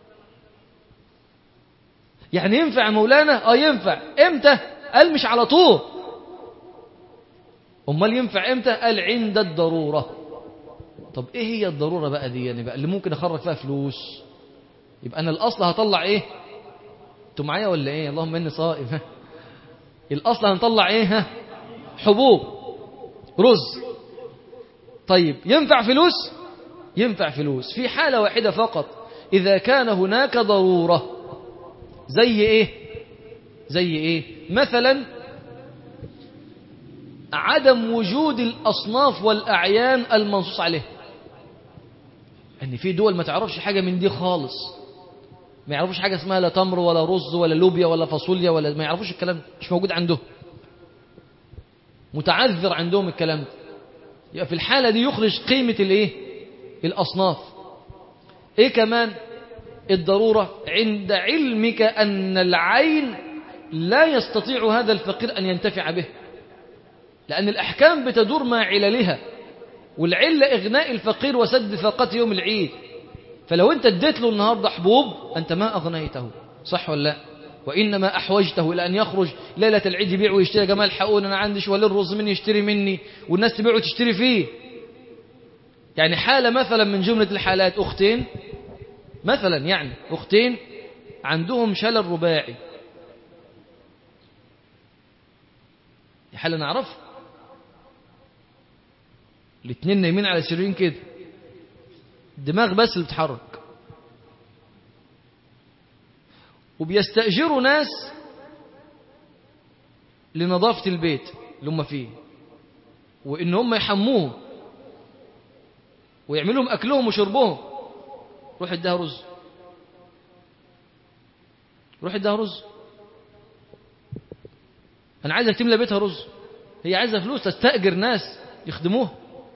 يعني ينفع مولانا اه ينفع امتى قال مش على طول امال ينفع امتى قال عند الضرورة طب ايه هي الضرورة بقى دي يعني بقى اللي ممكن اخرج فيها فلوس يبقى انا الاصل هطلع ايه انتوا معايا ولا ايه اللهم اني صائم الاصل هنطلع ايه ها حبوب رز طيب ينفع فلوس ينفع فلوس في حالة واحدة فقط إذا كان هناك ضرورة زي إيه زي إيه مثلا عدم وجود الأصناف والأعيان المنصوص عليه أن في دول ما تعرفش حاجة من دي خالص ما يعرفوش حاجة اسمها لا تمر ولا رز ولا لوبيا ولا فاصوليا ولا ما يعرفوش الكلام ده مش موجود عندهم متعذر عندهم الكلام ده يبقى في الحالة دي يخرج قيمة الايه الأصناف ايه كمان الضرورة عند علمك أن العين لا يستطيع هذا الفقير أن ينتفع به لأن الأحكام بتدور مع عللها والعلة إغناء الفقير وسد فاقته يوم العيد فلو أنت اديت له النهاردة حبوب أنت ما أغنيته صح ولا لا وإنما أحوجته إلى أن يخرج ليلة العيد يبيع ويشتري يا جماعة الحقون أنا عندي شوال الرز من يشتري مني والناس تبيع وتشتري فيه يعني حالة مثلا من جملة الحالات أختين مثلا يعني أختين عندهم شلل رباعي دي حالة نعرف الاثنين نايمين على سريرين كده الدماغ بس اللي بتتحرك وبيستأجروا ناس لنظافة البيت اللي هم فيه وإن هم يحموهم ويعملوا لهم أكلهم وشربهم روح اديها رز روح اديها رز أنا عايزك تملى بيتها رز هي عايزة فلوس تستأجر ناس يخدموها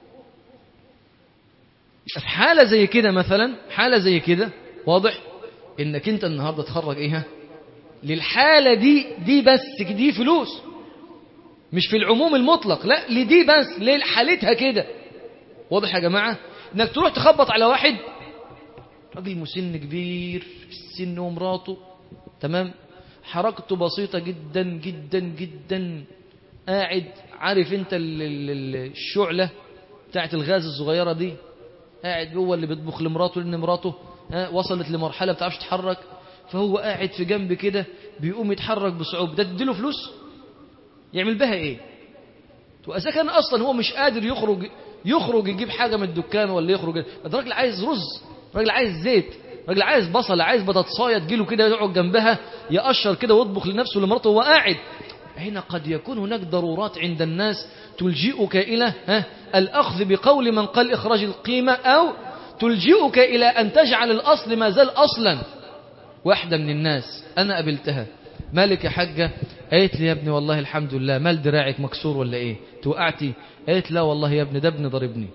في حالة زي كده مثلا حالة زي كده واضح انك انت النهاردة تخرج ايه للحالة دي دي بس دي فلوس مش في العموم المطلق لا لدي بس لحالتها كده واضح يا جماعة انك تروح تخبط على واحد راجل مسن كبير السن ومراته تمام حركته بسيطة جدا جدا جدا قاعد عارف انت ال- ال- ال- الشعلة بتاعت الغاز الصغيرة دي قاعد هو اللي بيطبخ لمراته لان مراته ها، وصلت لمرحلة ما بتعرفش تتحرك فهو قاعد في جنب كده بيقوم يتحرك بصعوبة ده تديله فلوس يعمل بها ايه وإذا كان أصلا هو مش قادر يخرج يخرج يجيب حاجة من الدكان ولا يخرج ده الراجل عايز رز راجل عايز زيت راجل عايز بصل عايز بطاطسايه تجيله كده يقعد جنبها يقشر كده ويطبخ لنفسه لمراته وهو قاعد هنا قد يكون هناك ضرورات عند الناس تلجئك إلى ها الأخذ بقول من قال إخراج القيمة أو تلجئك إلى أن تجعل الأصل ما زال أصلا واحدة من الناس أنا قابلتها مالك يا حاجة قالت لي يا ابني والله الحمد لله مال دراعك مكسور ولا ايه توقعتي قالت لا والله يا ابني ده ابني ضربني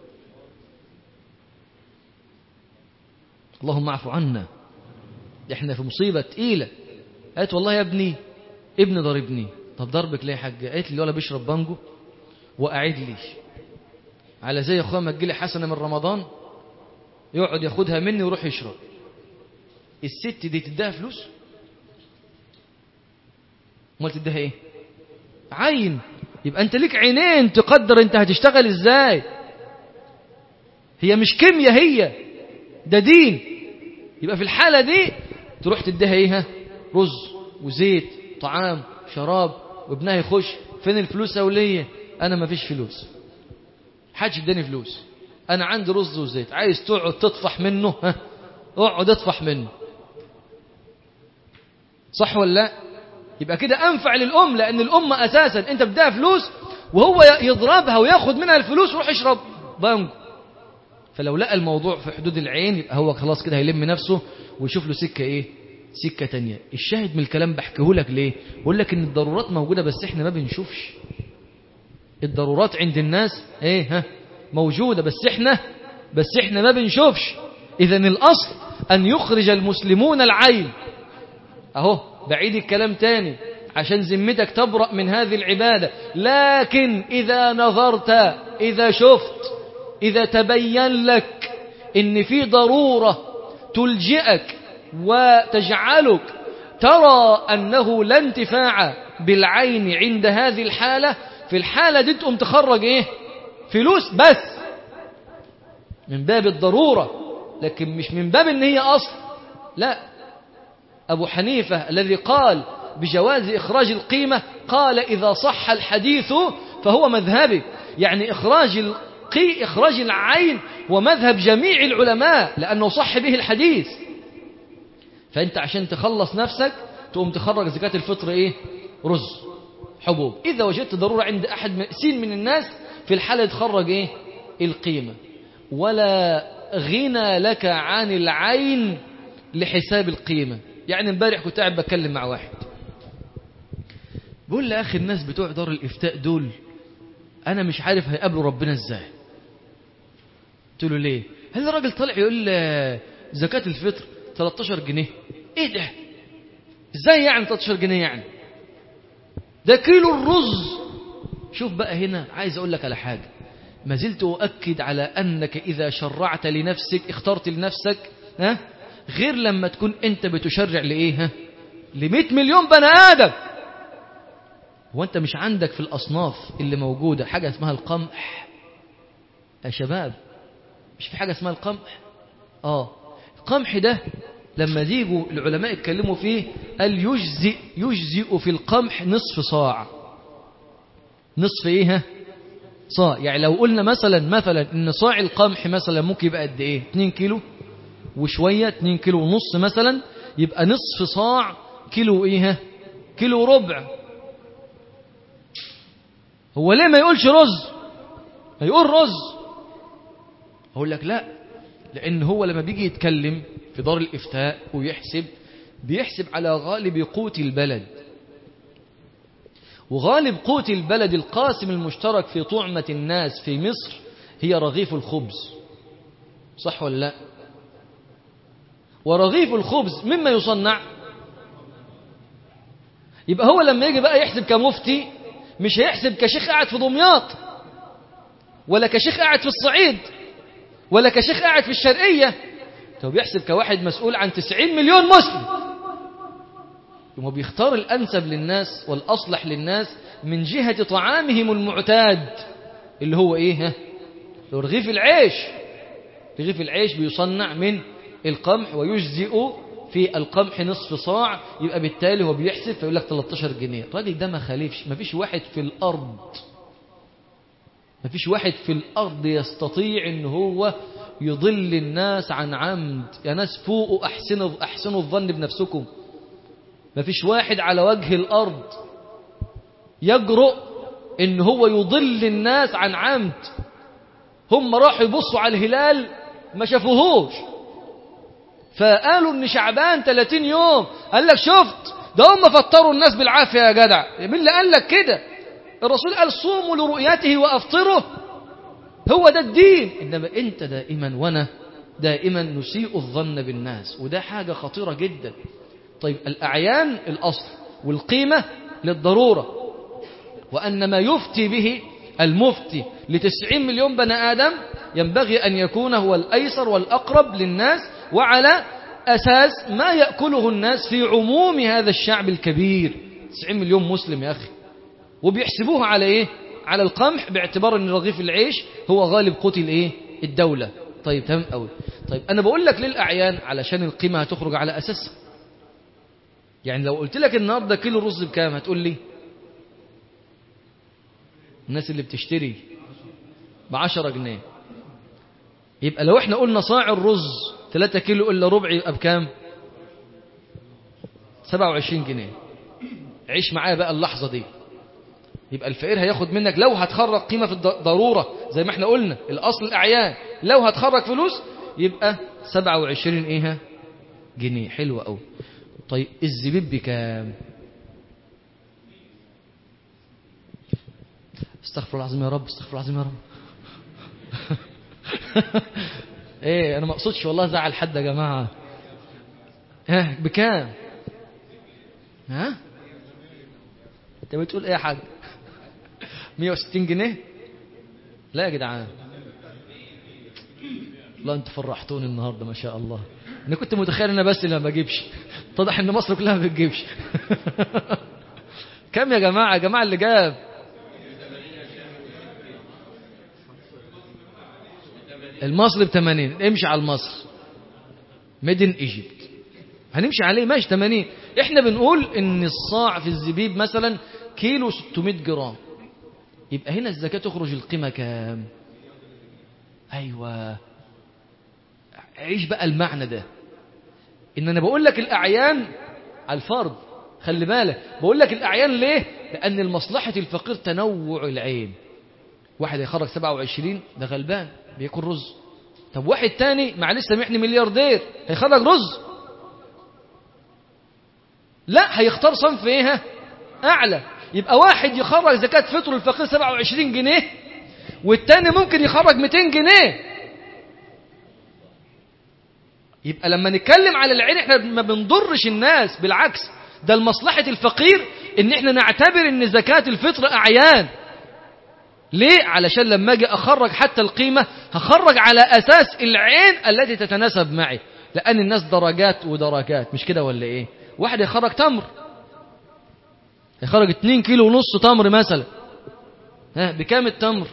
اللهم اعفو عنا احنا في مصيبة تقيلة قالت والله يا ابني ابني ضربني طب ضربك ليه يا حاجة قالت لي ولا بيشرب بانجو وقاعد لي على زي اخويا ما تجيلي حسنة من رمضان يقعد ياخدها مني ويروح يشرب الست دي تديها فلوس امال تديها ايه عين يبقى انت ليك عينين تقدر انت هتشتغل ازاي هي مش كيمياء هي ده دين يبقى في الحالة دي تروح تديها ايه ها؟ رز وزيت طعام شراب وابنها يخش فين الفلوس يا وليه انا ما فيش فلوس حدش اداني فلوس انا عندي رز وزيت عايز تقعد تطفح منه ها اقعد اطفح منه صح ولا لا يبقى كده انفع للام لان الام اساسا انت بدها فلوس وهو يضربها وياخد منها الفلوس ويروح يشرب بانجو فلو لقى الموضوع في حدود العين يبقى هو خلاص كده هيلم نفسه ويشوف له سكه ايه سكه تانية الشاهد من الكلام بحكيه لك ليه بقول لك ان الضرورات موجوده بس احنا ما بنشوفش الضرورات عند الناس ايه ها موجوده بس احنا بس احنا ما بنشوفش اذا الاصل ان يخرج المسلمون العين اهو بعيد الكلام تاني عشان ذمتك تبرأ من هذه العبادة لكن إذا نظرت إذا شفت إذا تبين لك إن في ضرورة تلجئك وتجعلك ترى أنه لا انتفاع بالعين عند هذه الحالة في الحالة دي تقوم تخرج إيه فلوس بس من باب الضرورة لكن مش من باب إن هي أصل لا أبو حنيفة الذي قال بجواز إخراج القيمة قال إذا صح الحديث فهو مذهبي يعني إخراج القي إخراج العين هو مذهب جميع العلماء لأنه صح به الحديث فأنت عشان تخلص نفسك تقوم تخرج زكاة الفطر إيه رز حبوب إذا وجدت ضرورة عند أحد من سين من الناس في الحالة تخرج إيه القيمة ولا غنى لك عن العين لحساب القيمة يعني امبارح كنت قاعد بتكلم مع واحد بقول لي اخي الناس بتوع دار الافتاء دول انا مش عارف هيقابلوا ربنا ازاي قلت له ليه هل الراجل طالع يقول زكاة الفطر 13 جنيه ايه ده ازاي يعني 13 جنيه يعني ده كيلو الرز شوف بقى هنا عايز اقول لك على حاجة ما زلت أؤكد على أنك إذا شرعت لنفسك اخترت لنفسك ها غير لما تكون أنت بتشرع لإيه ها لمئة مليون بني آدم هو أنت مش عندك في الأصناف اللي موجودة حاجة اسمها القمح يا شباب مش في حاجة اسمها القمح آه القمح ده لما يجوا العلماء يتكلموا فيه قال يجزئ يجزئ في القمح نصف صاع نصف ايه ها صاع يعني لو قلنا مثلا مثلا ان صاع القمح مثلا ممكن يبقى قد ايه 2 كيلو وشويه 2 كيلو ونص مثلا يبقى نصف صاع كيلو ايه ها كيلو ربع هو ليه ما يقولش رز ما يقول رز اقول لك لا لان هو لما بيجي يتكلم في دار الافتاء ويحسب بيحسب على غالب قوت البلد وغالب قوت البلد القاسم المشترك في طعمة الناس في مصر هي رغيف الخبز صح ولا لا ورغيف الخبز مما يصنع يبقى هو لما يجي بقى يحسب كمفتي مش هيحسب كشيخ قاعد في دمياط ولا كشيخ قاعد في الصعيد ولا كشيخ قاعد في الشرقية هو بيحسب كواحد مسؤول عن 90 مليون مسلم هو بيختار الأنسب للناس والأصلح للناس من جهة طعامهم المعتاد اللي هو إيه ها؟ رغيف العيش رغيف العيش بيصنع من القمح ويجزئ في القمح نصف صاع يبقى بالتالي هو بيحسب فيقول لك 13 جنيه الراجل ده ما خالفش ما فيش واحد في الأرض ما فيش واحد في الأرض يستطيع ان هو يضل الناس عن عمد يا ناس فوقوا أحسنوا, أحسنوا الظن بنفسكم ما فيش واحد على وجه الأرض يجرؤ ان هو يضل الناس عن عمد هم راحوا يبصوا على الهلال ما شافوهوش فقالوا ان شعبان 30 يوم قال لك شفت ده هم فطروا الناس بالعافيه يا جدع مين اللي قال لك كده الرسول قال صوموا لرؤيته وافطروا هو ده الدين انما انت دائما وانا دائما نسيء الظن بالناس وده حاجه خطيره جدا طيب الاعيان الاصل والقيمه للضروره وان ما يفتي به المفتي لتسعين مليون بني آدم ينبغي أن يكون هو الأيسر والأقرب للناس وعلى أساس ما يأكله الناس في عموم هذا الشعب الكبير 90 مليون مسلم يا أخي وبيحسبوها على إيه على القمح باعتبار أن رغيف العيش هو غالب قوت الإيه الدولة طيب تمام قوي طيب أنا بقول لك للأعيان علشان القيمة هتخرج على أساسها يعني لو قلت لك النهارده كيلو رز بكام هتقول لي الناس اللي بتشتري بعشرة جنيه يبقى لو احنا قلنا صاع الرز 3 كيلو إلا ربع يبقى بكام 27 جنيه عيش معايا بقى اللحظة دي يبقى الفقير هياخد منك لو هتخرج قيمة في الضرورة زي ما احنا قلنا الأصل الأعيان لو هتخرج فلوس يبقى 27 ايه جنيه حلوة قوي طيب الزبيب بكام استغفر الله العظيم يا رب استغفر الله العظيم يا رب ايه انا ما اقصدش والله زعل حد يا جماعه ها بكام ها انت بتقول ايه يا حاج 160 جنيه لا يا جدعان لا انت فرحتوني النهارده ما شاء الله انا كنت متخيل انا بس اللي ما بجيبش اتضح ان مصر كلها ما بتجيبش كم يا جماعه يا جماعه اللي جاب المصري ب 80 امشي على المصر ميدن ايجيبت هنمشي عليه ماشي 80 احنا بنقول ان الصاع في الزبيب مثلا كيلو 600 جرام يبقى هنا الزكاة تخرج القيمة كام ايوه عيش بقى المعنى ده ان انا بقول لك الاعيان على الفرض خلي بالك بقول لك الاعيان ليه لان المصلحة الفقير تنوع العين واحد هيخرج 27 ده غلبان بياكل رز طب واحد تاني معلش سامحني ملياردير هيخرج رز لا هيختار صنف ايه اعلى يبقى واحد يخرج زكاة فطر الفقير 27 جنيه والتاني ممكن يخرج 200 جنيه يبقى لما نتكلم على العين احنا ما بنضرش الناس بالعكس ده لمصلحة الفقير ان احنا نعتبر ان زكاة الفطر اعيان ليه؟ علشان لما اجي اخرج حتى القيمة هخرج على اساس العين التي تتناسب معي لان الناس درجات ودرجات مش كده ولا ايه واحد يخرج تمر يخرج 2 كيلو ونص تمر مثلا ها بكام التمر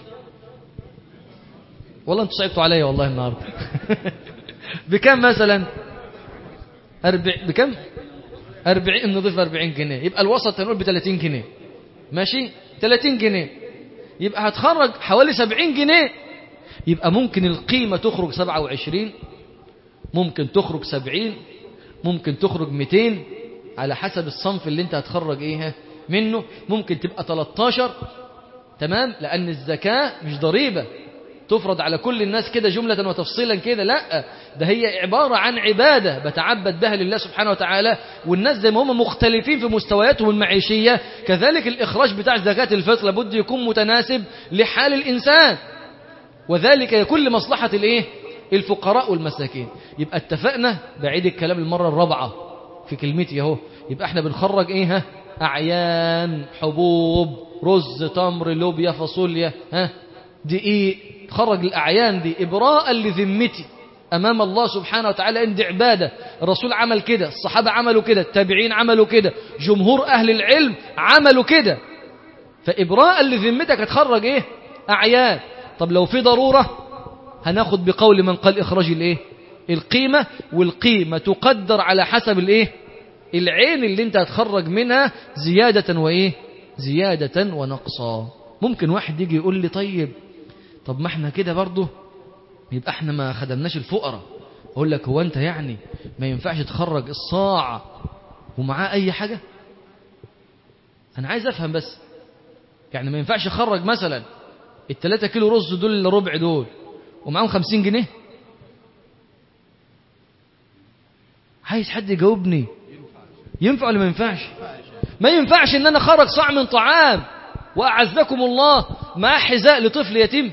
والله انتوا صعبتوا عليا والله النهارده بكام مثلا أربع بكم 40 نضيف 40 جنيه يبقى الوسط هنقول ب 30 جنيه ماشي 30 جنيه يبقى هتخرج حوالي 70 جنيه يبقى ممكن القيمة تخرج 27 ممكن تخرج 70 ممكن تخرج 200 على حسب الصنف اللي انت هتخرج ايه منه ممكن تبقى 13 تمام لأن الزكاة مش ضريبة تفرض على كل الناس كده جملة وتفصيلا كده لا ده هي عبارة عن عبادة بتعبد بها لله سبحانه وتعالى والناس زي ما هم مختلفين في مستوياتهم المعيشية كذلك الإخراج بتاع زكاة الفطر لابد يكون متناسب لحال الإنسان وذلك يكون لمصلحة الإيه؟ الفقراء والمساكين يبقى اتفقنا بعيد الكلام المرة الرابعة في كلمتي اهو يبقى احنا بنخرج ايه ها أعيان حبوب رز تمر لوبيا فاصوليا ها دقيق تخرج الأعيان دي إبراء لذمتي أمام الله سبحانه وتعالى إن دي عبادة الرسول عمل كده الصحابة عملوا كده التابعين عملوا كده جمهور أهل العلم عملوا كده فإبراء لذمتك هتخرج إيه أعيان طب لو في ضرورة هناخد بقول من قال إخراج الإيه القيمة والقيمة تقدر على حسب الإيه العين اللي انت هتخرج منها زيادة وإيه زيادة ونقصا ممكن واحد يجي يقول لي طيب طب ما احنا كده برضه يبقى احنا ما خدمناش الفقراء اقول لك هو انت يعني ما ينفعش تخرج الصاع ومعاه اي حاجة انا عايز افهم بس يعني ما ينفعش اخرج مثلا التلاتة كيلو رز دول اللي ربع دول ومعاهم خمسين جنيه عايز حد يجاوبني ينفع ولا ما ينفعش ما ينفعش ان انا اخرج صاع من طعام واعزكم الله مع حذاء لطفل يتيم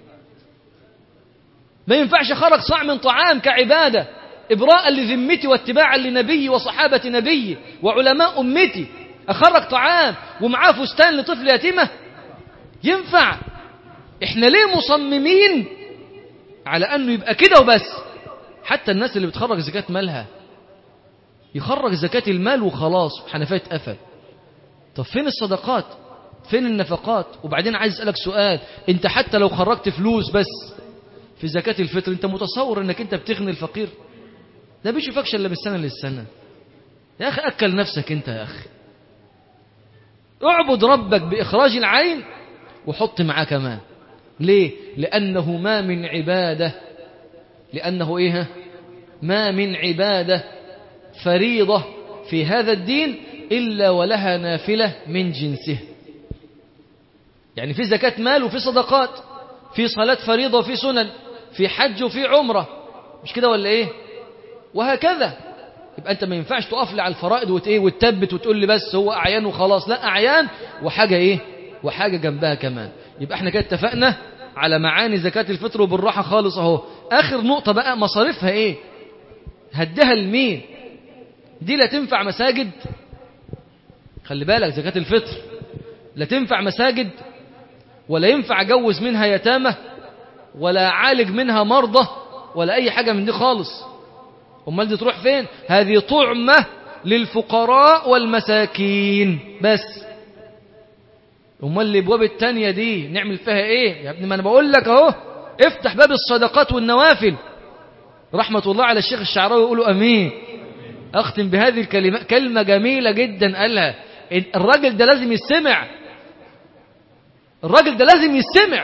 ما ينفعش خرج صاع من طعام كعبادة إبراء لذمتي واتباعا لنبي وصحابة نبي وعلماء أمتي أخرج طعام ومعاه فستان لطفل يتيمة ينفع إحنا ليه مصممين على أنه يبقى كده وبس حتى الناس اللي بتخرج زكاة مالها يخرج زكاة المال وخلاص حنفية قفل طب فين الصدقات فين النفقات وبعدين عايز أسألك سؤال انت حتى لو خرجت فلوس بس في زكاة الفطر انت متصور انك انت بتغني الفقير ده بيشوفكش الا من السنة للسنة يا اخي اكل نفسك انت يا اخي اعبد ربك باخراج العين وحط معاه كمان ليه لانه ما من عبادة لانه ايه ما من عبادة فريضة في هذا الدين إلا ولها نافلة من جنسه يعني في زكاة مال وفي صدقات في صلاة فريضة وفي سنن في حج وفي عمرة مش كده ولا ايه وهكذا يبقى انت ما ينفعش تقف لي على الفرائض وت ايه وتثبت وتقول لي بس هو اعيان وخلاص لا اعيان وحاجه ايه وحاجه جنبها كمان يبقى احنا كده اتفقنا على معاني زكاة الفطر وبالراحة خالص اهو اخر نقطة بقى مصاريفها ايه هدها لمين دي لا تنفع مساجد خلي بالك زكاة الفطر لا تنفع مساجد ولا ينفع أجوز منها يتامى ولا أعالج منها مرضى ولا أي حاجة من دي خالص أمال دي تروح فين هذه طعمة للفقراء والمساكين بس أمال الأبواب التانية دي نعمل فيها إيه يا ابني ما أنا بقول لك أهو افتح باب الصدقات والنوافل رحمة الله على الشيخ الشعراوي يقولوا أمين أختم بهذه الكلمة كلمة جميلة جدا قالها الراجل ده لازم يستمع الراجل ده لازم يستمع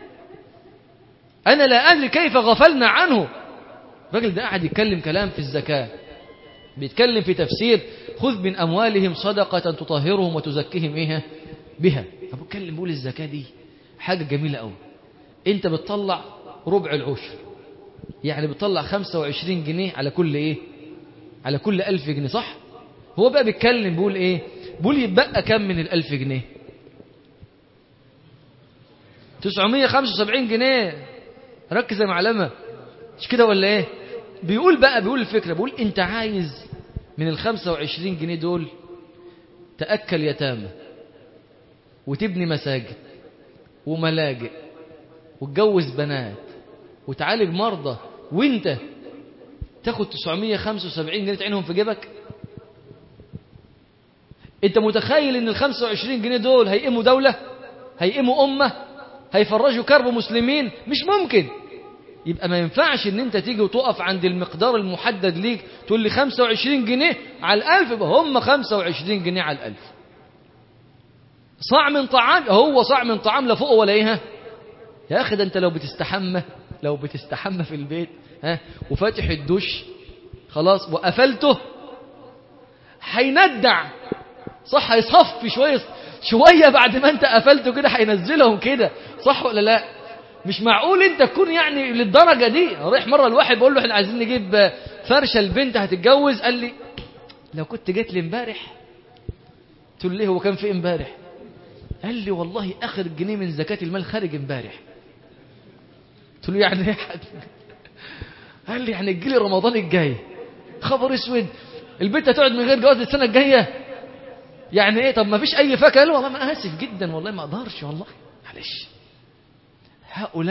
أنا لا أدري كيف غفلنا عنه الراجل ده قاعد يتكلم كلام في الزكاة بيتكلم في تفسير خذ من أموالهم صدقة تطهرهم وتزكيهم إيه بها أبو اتكلم بقول الزكاة دي حاجة جميلة أوي أنت بتطلع ربع العشر يعني بتطلع 25 جنيه على كل إيه على كل ألف جنيه صح هو بقى بيتكلم بيقول إيه بيقول يتبقى كم من الألف جنيه 975 جنيه ركز يا معلمة مش كده ولا ايه بيقول بقى بيقول الفكرة بيقول انت عايز من ال 25 جنيه دول تأكل يتامى وتبني مساجد وملاجئ وتجوز بنات وتعالج مرضى وانت تاخد 975 جنيه تعينهم في جيبك انت متخيل ان ال 25 جنيه دول هيقيموا دولة هيقيموا أمة هيفرجوا كرب مسلمين مش ممكن يبقى ما ينفعش ان انت تيجي وتقف عند المقدار المحدد ليك تقول لي 25 جنيه على الألف يبقى هم 25 جنيه على الألف صاع من طعام هو صاع من طعام لا فوق ولا ايه يا اخي ده انت لو بتستحمى لو بتستحمى في البيت ها وفاتح الدش خلاص وقفلته هيندع صح هيصفي شويه شويه بعد ما انت قفلته كده هينزلهم كده صح ولا لا مش معقول انت تكون يعني للدرجه دي رايح مره الواحد بقول له احنا عايزين نجيب فرشه البنت هتتجوز قال لي لو كنت جيت لي امبارح قلت له ليه هو كان في امبارح قال لي والله اخر جنيه من زكاه المال خارج امبارح قلت له يعني ايه قال لي يعني تجي لي رمضان الجاي خبر اسود البنت هتقعد من غير جواز السنه الجايه يعني ايه طب ما فيش اي فاكهه قال والله ما اسف جدا والله ما اقدرش والله معلش هؤلاء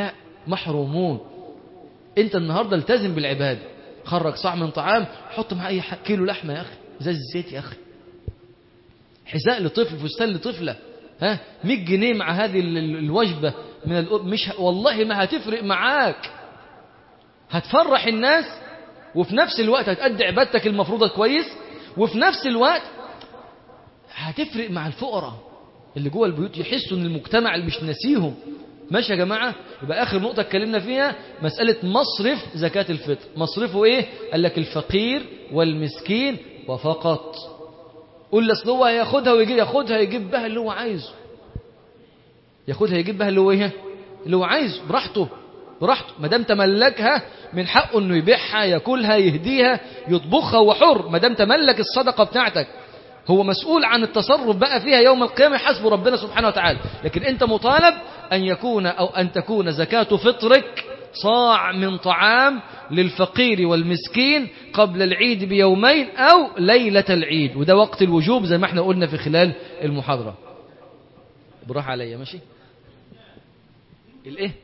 محرومون انت النهاردة التزم بالعبادة خرج صاع من طعام حط معاه اي ح- كيلو لحمة يا اخي ازاز زيت يا اخي حذاء لطفل فستان لطفلة ها 100 جنيه مع هذه ال- ال- الوجبة من الأ- مش ه- والله ما هتفرق معاك هتفرح الناس وفي نفس الوقت هتأدي عبادتك المفروضة كويس وفي نفس الوقت هتفرق مع الفقراء اللي جوه البيوت يحسوا ان المجتمع اللي مش ناسيهم ماشي يا جماعة يبقى آخر نقطة اتكلمنا فيها مسألة مصرف زكاة الفطر مصرفه إيه؟ قال لك الفقير والمسكين وفقط قول لي اصل هو هياخدها ويجيب ياخدها يجيب بها اللي هو عايزه ياخدها يجيب بها اللي هو ايه اللي هو عايزه براحته براحته ما دام تملكها من حقه انه يبيعها ياكلها يهديها يطبخها هو حر ما دام تملك الصدقه بتاعتك هو مسؤول عن التصرف بقى فيها يوم القيامه حسب ربنا سبحانه وتعالى لكن انت مطالب ان يكون او ان تكون زكاه فطرك صاع من طعام للفقير والمسكين قبل العيد بيومين او ليله العيد وده وقت الوجوب زي ما احنا قلنا في خلال المحاضره براح عليا ماشي الايه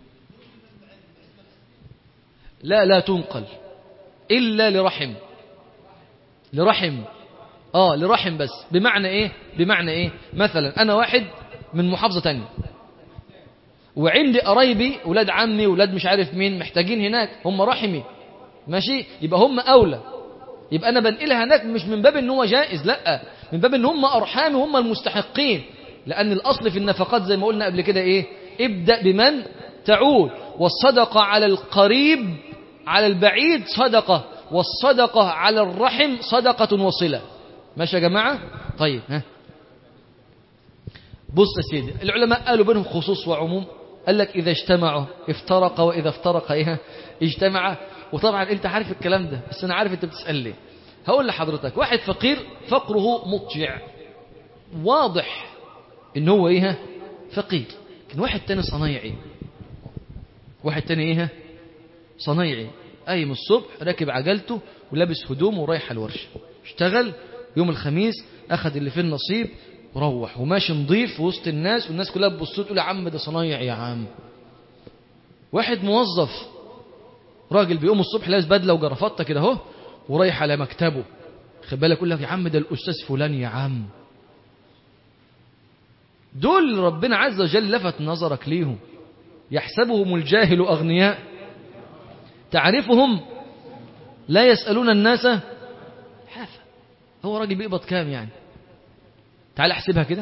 لا لا تنقل الا لرحم لرحم اه لرحم بس بمعنى ايه بمعنى ايه مثلا انا واحد من محافظه تانية وعندي قرايبي ولاد عمي ولاد مش عارف مين محتاجين هناك هم رحمي ماشي يبقى هم اولى يبقى انا بنقلها هناك مش من باب ان هو جائز لا من باب ان هم ارحامي هم المستحقين لان الاصل في النفقات زي ما قلنا قبل كده ايه ابدا بمن تعود والصدقه على القريب على البعيد صدقه والصدقه على الرحم صدقه وصله ماشي يا جماعه طيب ها بص يا سيدي العلماء قالوا بينهم خصوص وعموم قال لك إذا اجتمعوا افترق وإذا افترق إيه اجتمع وطبعا أنت عارف الكلام ده بس أنا عارف أنت بتسأل ليه هقول لحضرتك واحد فقير فقره مضجع واضح إن هو إيه فقير لكن واحد تاني صنايعي واحد تاني إيه صنايعي قايم الصبح راكب عجلته ولابس هدومه ورايح الورشة اشتغل يوم الخميس أخذ اللي فيه النصيب وروح وماشي نظيف في وسط الناس والناس كلها تبص له تقول يا عم ده صنايع يا عم واحد موظف راجل بيقوم الصبح لابس بدله وجرافطه كده اهو ورايح على مكتبه خد بالك يقول لك يا عم ده الاستاذ فلان يا عم دول ربنا عز وجل لفت نظرك ليهم يحسبهم الجاهل اغنياء تعرفهم لا يسالون الناس حافه هو راجل بيقبض كام يعني تعال احسبها كده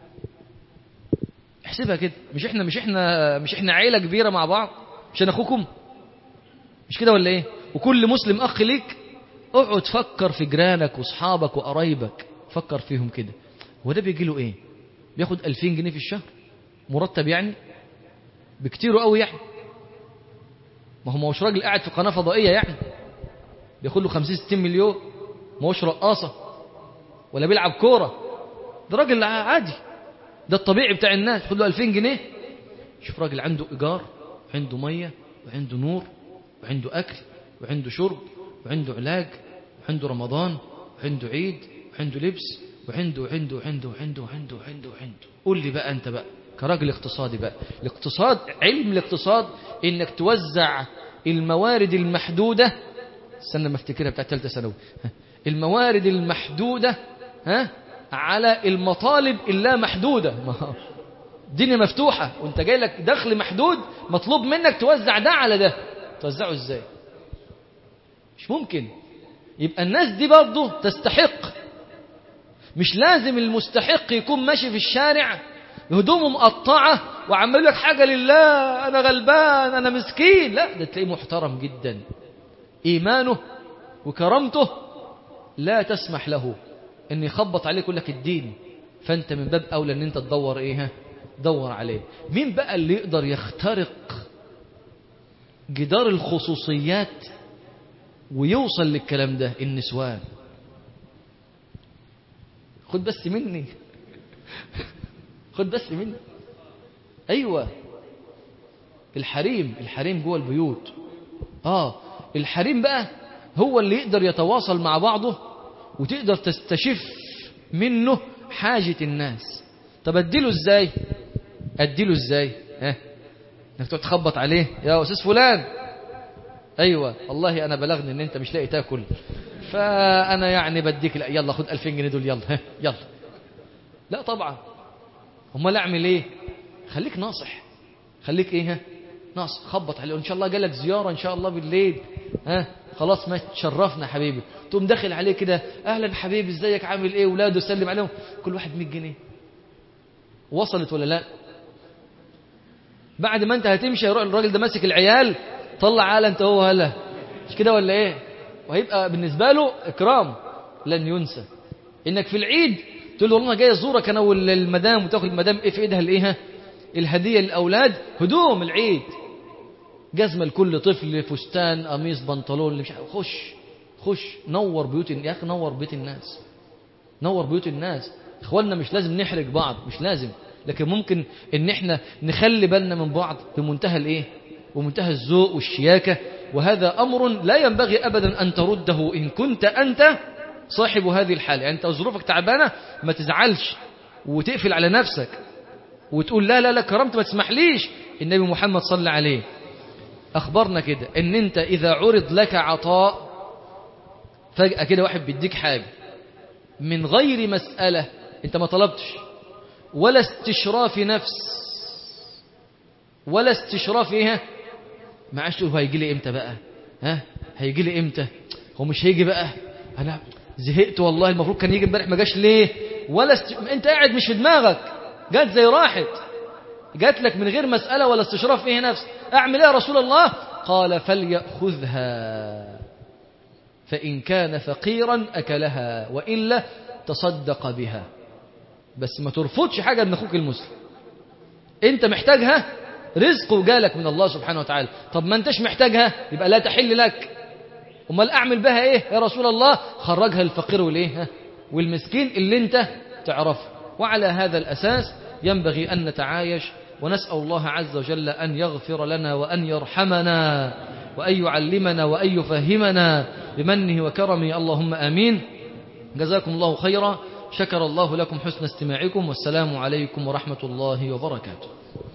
احسبها كده مش احنا مش احنا مش احنا عيله كبيره مع بعض مش انا اخوكم مش كده ولا ايه وكل مسلم اخ ليك اقعد فكر في جيرانك واصحابك وقرايبك فكر فيهم كده هو ده بيجي له ايه بياخد 2000 جنيه في الشهر مرتب يعني بكتيره قوي يعني ما هو مش راجل قاعد في قناه فضائيه يعني بياخد له 50 60 مليون ما هوش رقاصه ولا بيلعب كوره ده راجل عادي ده الطبيعي بتاع الناس خد له 2000 جنيه شوف راجل عنده ايجار وعنده ميه وعنده نور وعنده اكل وعنده شرب وعنده علاج وعنده رمضان وعنده عيد وعنده لبس وعنده وعنده وعنده وعنده وعنده وعنده وعنده قول لي بقى انت بقى كراجل اقتصادي بقى الاقتصاد علم الاقتصاد انك توزع الموارد المحدوده استنى ما افتكرها بتاعت ثالثه ثانوي الموارد المحدوده ها على المطالب اللا محدودة الدنيا مفتوحة وانت جاي لك دخل محدود مطلوب منك توزع ده على ده توزعه ازاي مش ممكن يبقى الناس دي برضه تستحق مش لازم المستحق يكون ماشي في الشارع هدومه مقطعة وعمل لك حاجة لله أنا غلبان أنا مسكين لا ده تلاقيه محترم جدا إيمانه وكرامته لا تسمح له ان يخبط عليك يقول لك اديني فانت من باب اولى ان انت تدور ايه دور عليه مين بقى اللي يقدر يخترق جدار الخصوصيات ويوصل للكلام ده النسوان خد بس مني خد بس مني ايوه الحريم الحريم جوه البيوت اه الحريم بقى هو اللي يقدر يتواصل مع بعضه وتقدر تستشف منه حاجة الناس طب اديله ازاي اديله ازاي ها انك تقعد تخبط عليه يا استاذ فلان ايوه والله انا بلغني ان انت مش لاقي تاكل فانا يعني بديك لا يلا خد 2000 جنيه دول يلا ها، يلا لا طبعا امال اعمل ايه خليك ناصح خليك ايه ها ناصح خبط عليه ان شاء الله جالك زياره ان شاء الله بالليل ها خلاص ما تشرفنا حبيبي تقوم داخل عليه كده اهلا حبيبي ازيك عامل ايه ولاده سلم عليهم كل واحد 100 جنيه وصلت ولا لا بعد ما انت هتمشي يروح الراجل ده ماسك العيال طلع عال انت هو هلا مش كده ولا ايه وهيبقى بالنسبه له اكرام لن ينسى انك في العيد تقول له والله انا جاي ازورك انا والمدام وتاخد المدام ايه في ايدها الايه الهديه للاولاد هدوم العيد جزمه لكل طفل فستان قميص بنطلون اللي مش عارف. خش خش نور بيوت يا اخي نور بيت الناس نور بيوت الناس اخواننا مش لازم نحرج بعض مش لازم لكن ممكن ان احنا نخلي بالنا من بعض بمنتهى الايه ومنتهى الذوق والشياكه وهذا امر لا ينبغي ابدا ان ترده ان كنت انت صاحب هذه الحاله يعني انت ظروفك تعبانه ما تزعلش وتقفل على نفسك وتقول لا لا لا كرمت ما تسمحليش النبي محمد صلى عليه اخبرنا كده ان انت اذا عرض لك عطاء فجاه كده واحد بيديك حاجه من غير مساله انت ما طلبتش ولا استشراف نفس ولا استشراف ايه ما عادش تقول هو هيجي لي امتى بقى ها هيجي لي امتى هو مش هيجي بقى انا زهقت والله المفروض كان يجي امبارح ما جاش ليه ولا است... انت قاعد مش في دماغك جت زي راحت جات لك من غير مسألة ولا استشراف فيه نفس اعمل ايه يا رسول الله قال فليأخذها فإن كان فقيرا أكلها وإلا تصدق بها بس ما ترفضش حاجة من أخوك المسلم أنت محتاجها رزقه جالك من الله سبحانه وتعالى طب ما أنتش محتاجها يبقى لا تحل لك امال اعمل بها ايه يا رسول الله خرجها الفقير والايه والمسكين اللي انت تعرفه وعلى هذا الاساس ينبغي ان نتعايش ونسال الله عز وجل ان يغفر لنا وان يرحمنا وان يعلمنا وان يفهمنا بمنه وكرمه اللهم امين جزاكم الله خيرا شكر الله لكم حسن استماعكم والسلام عليكم ورحمه الله وبركاته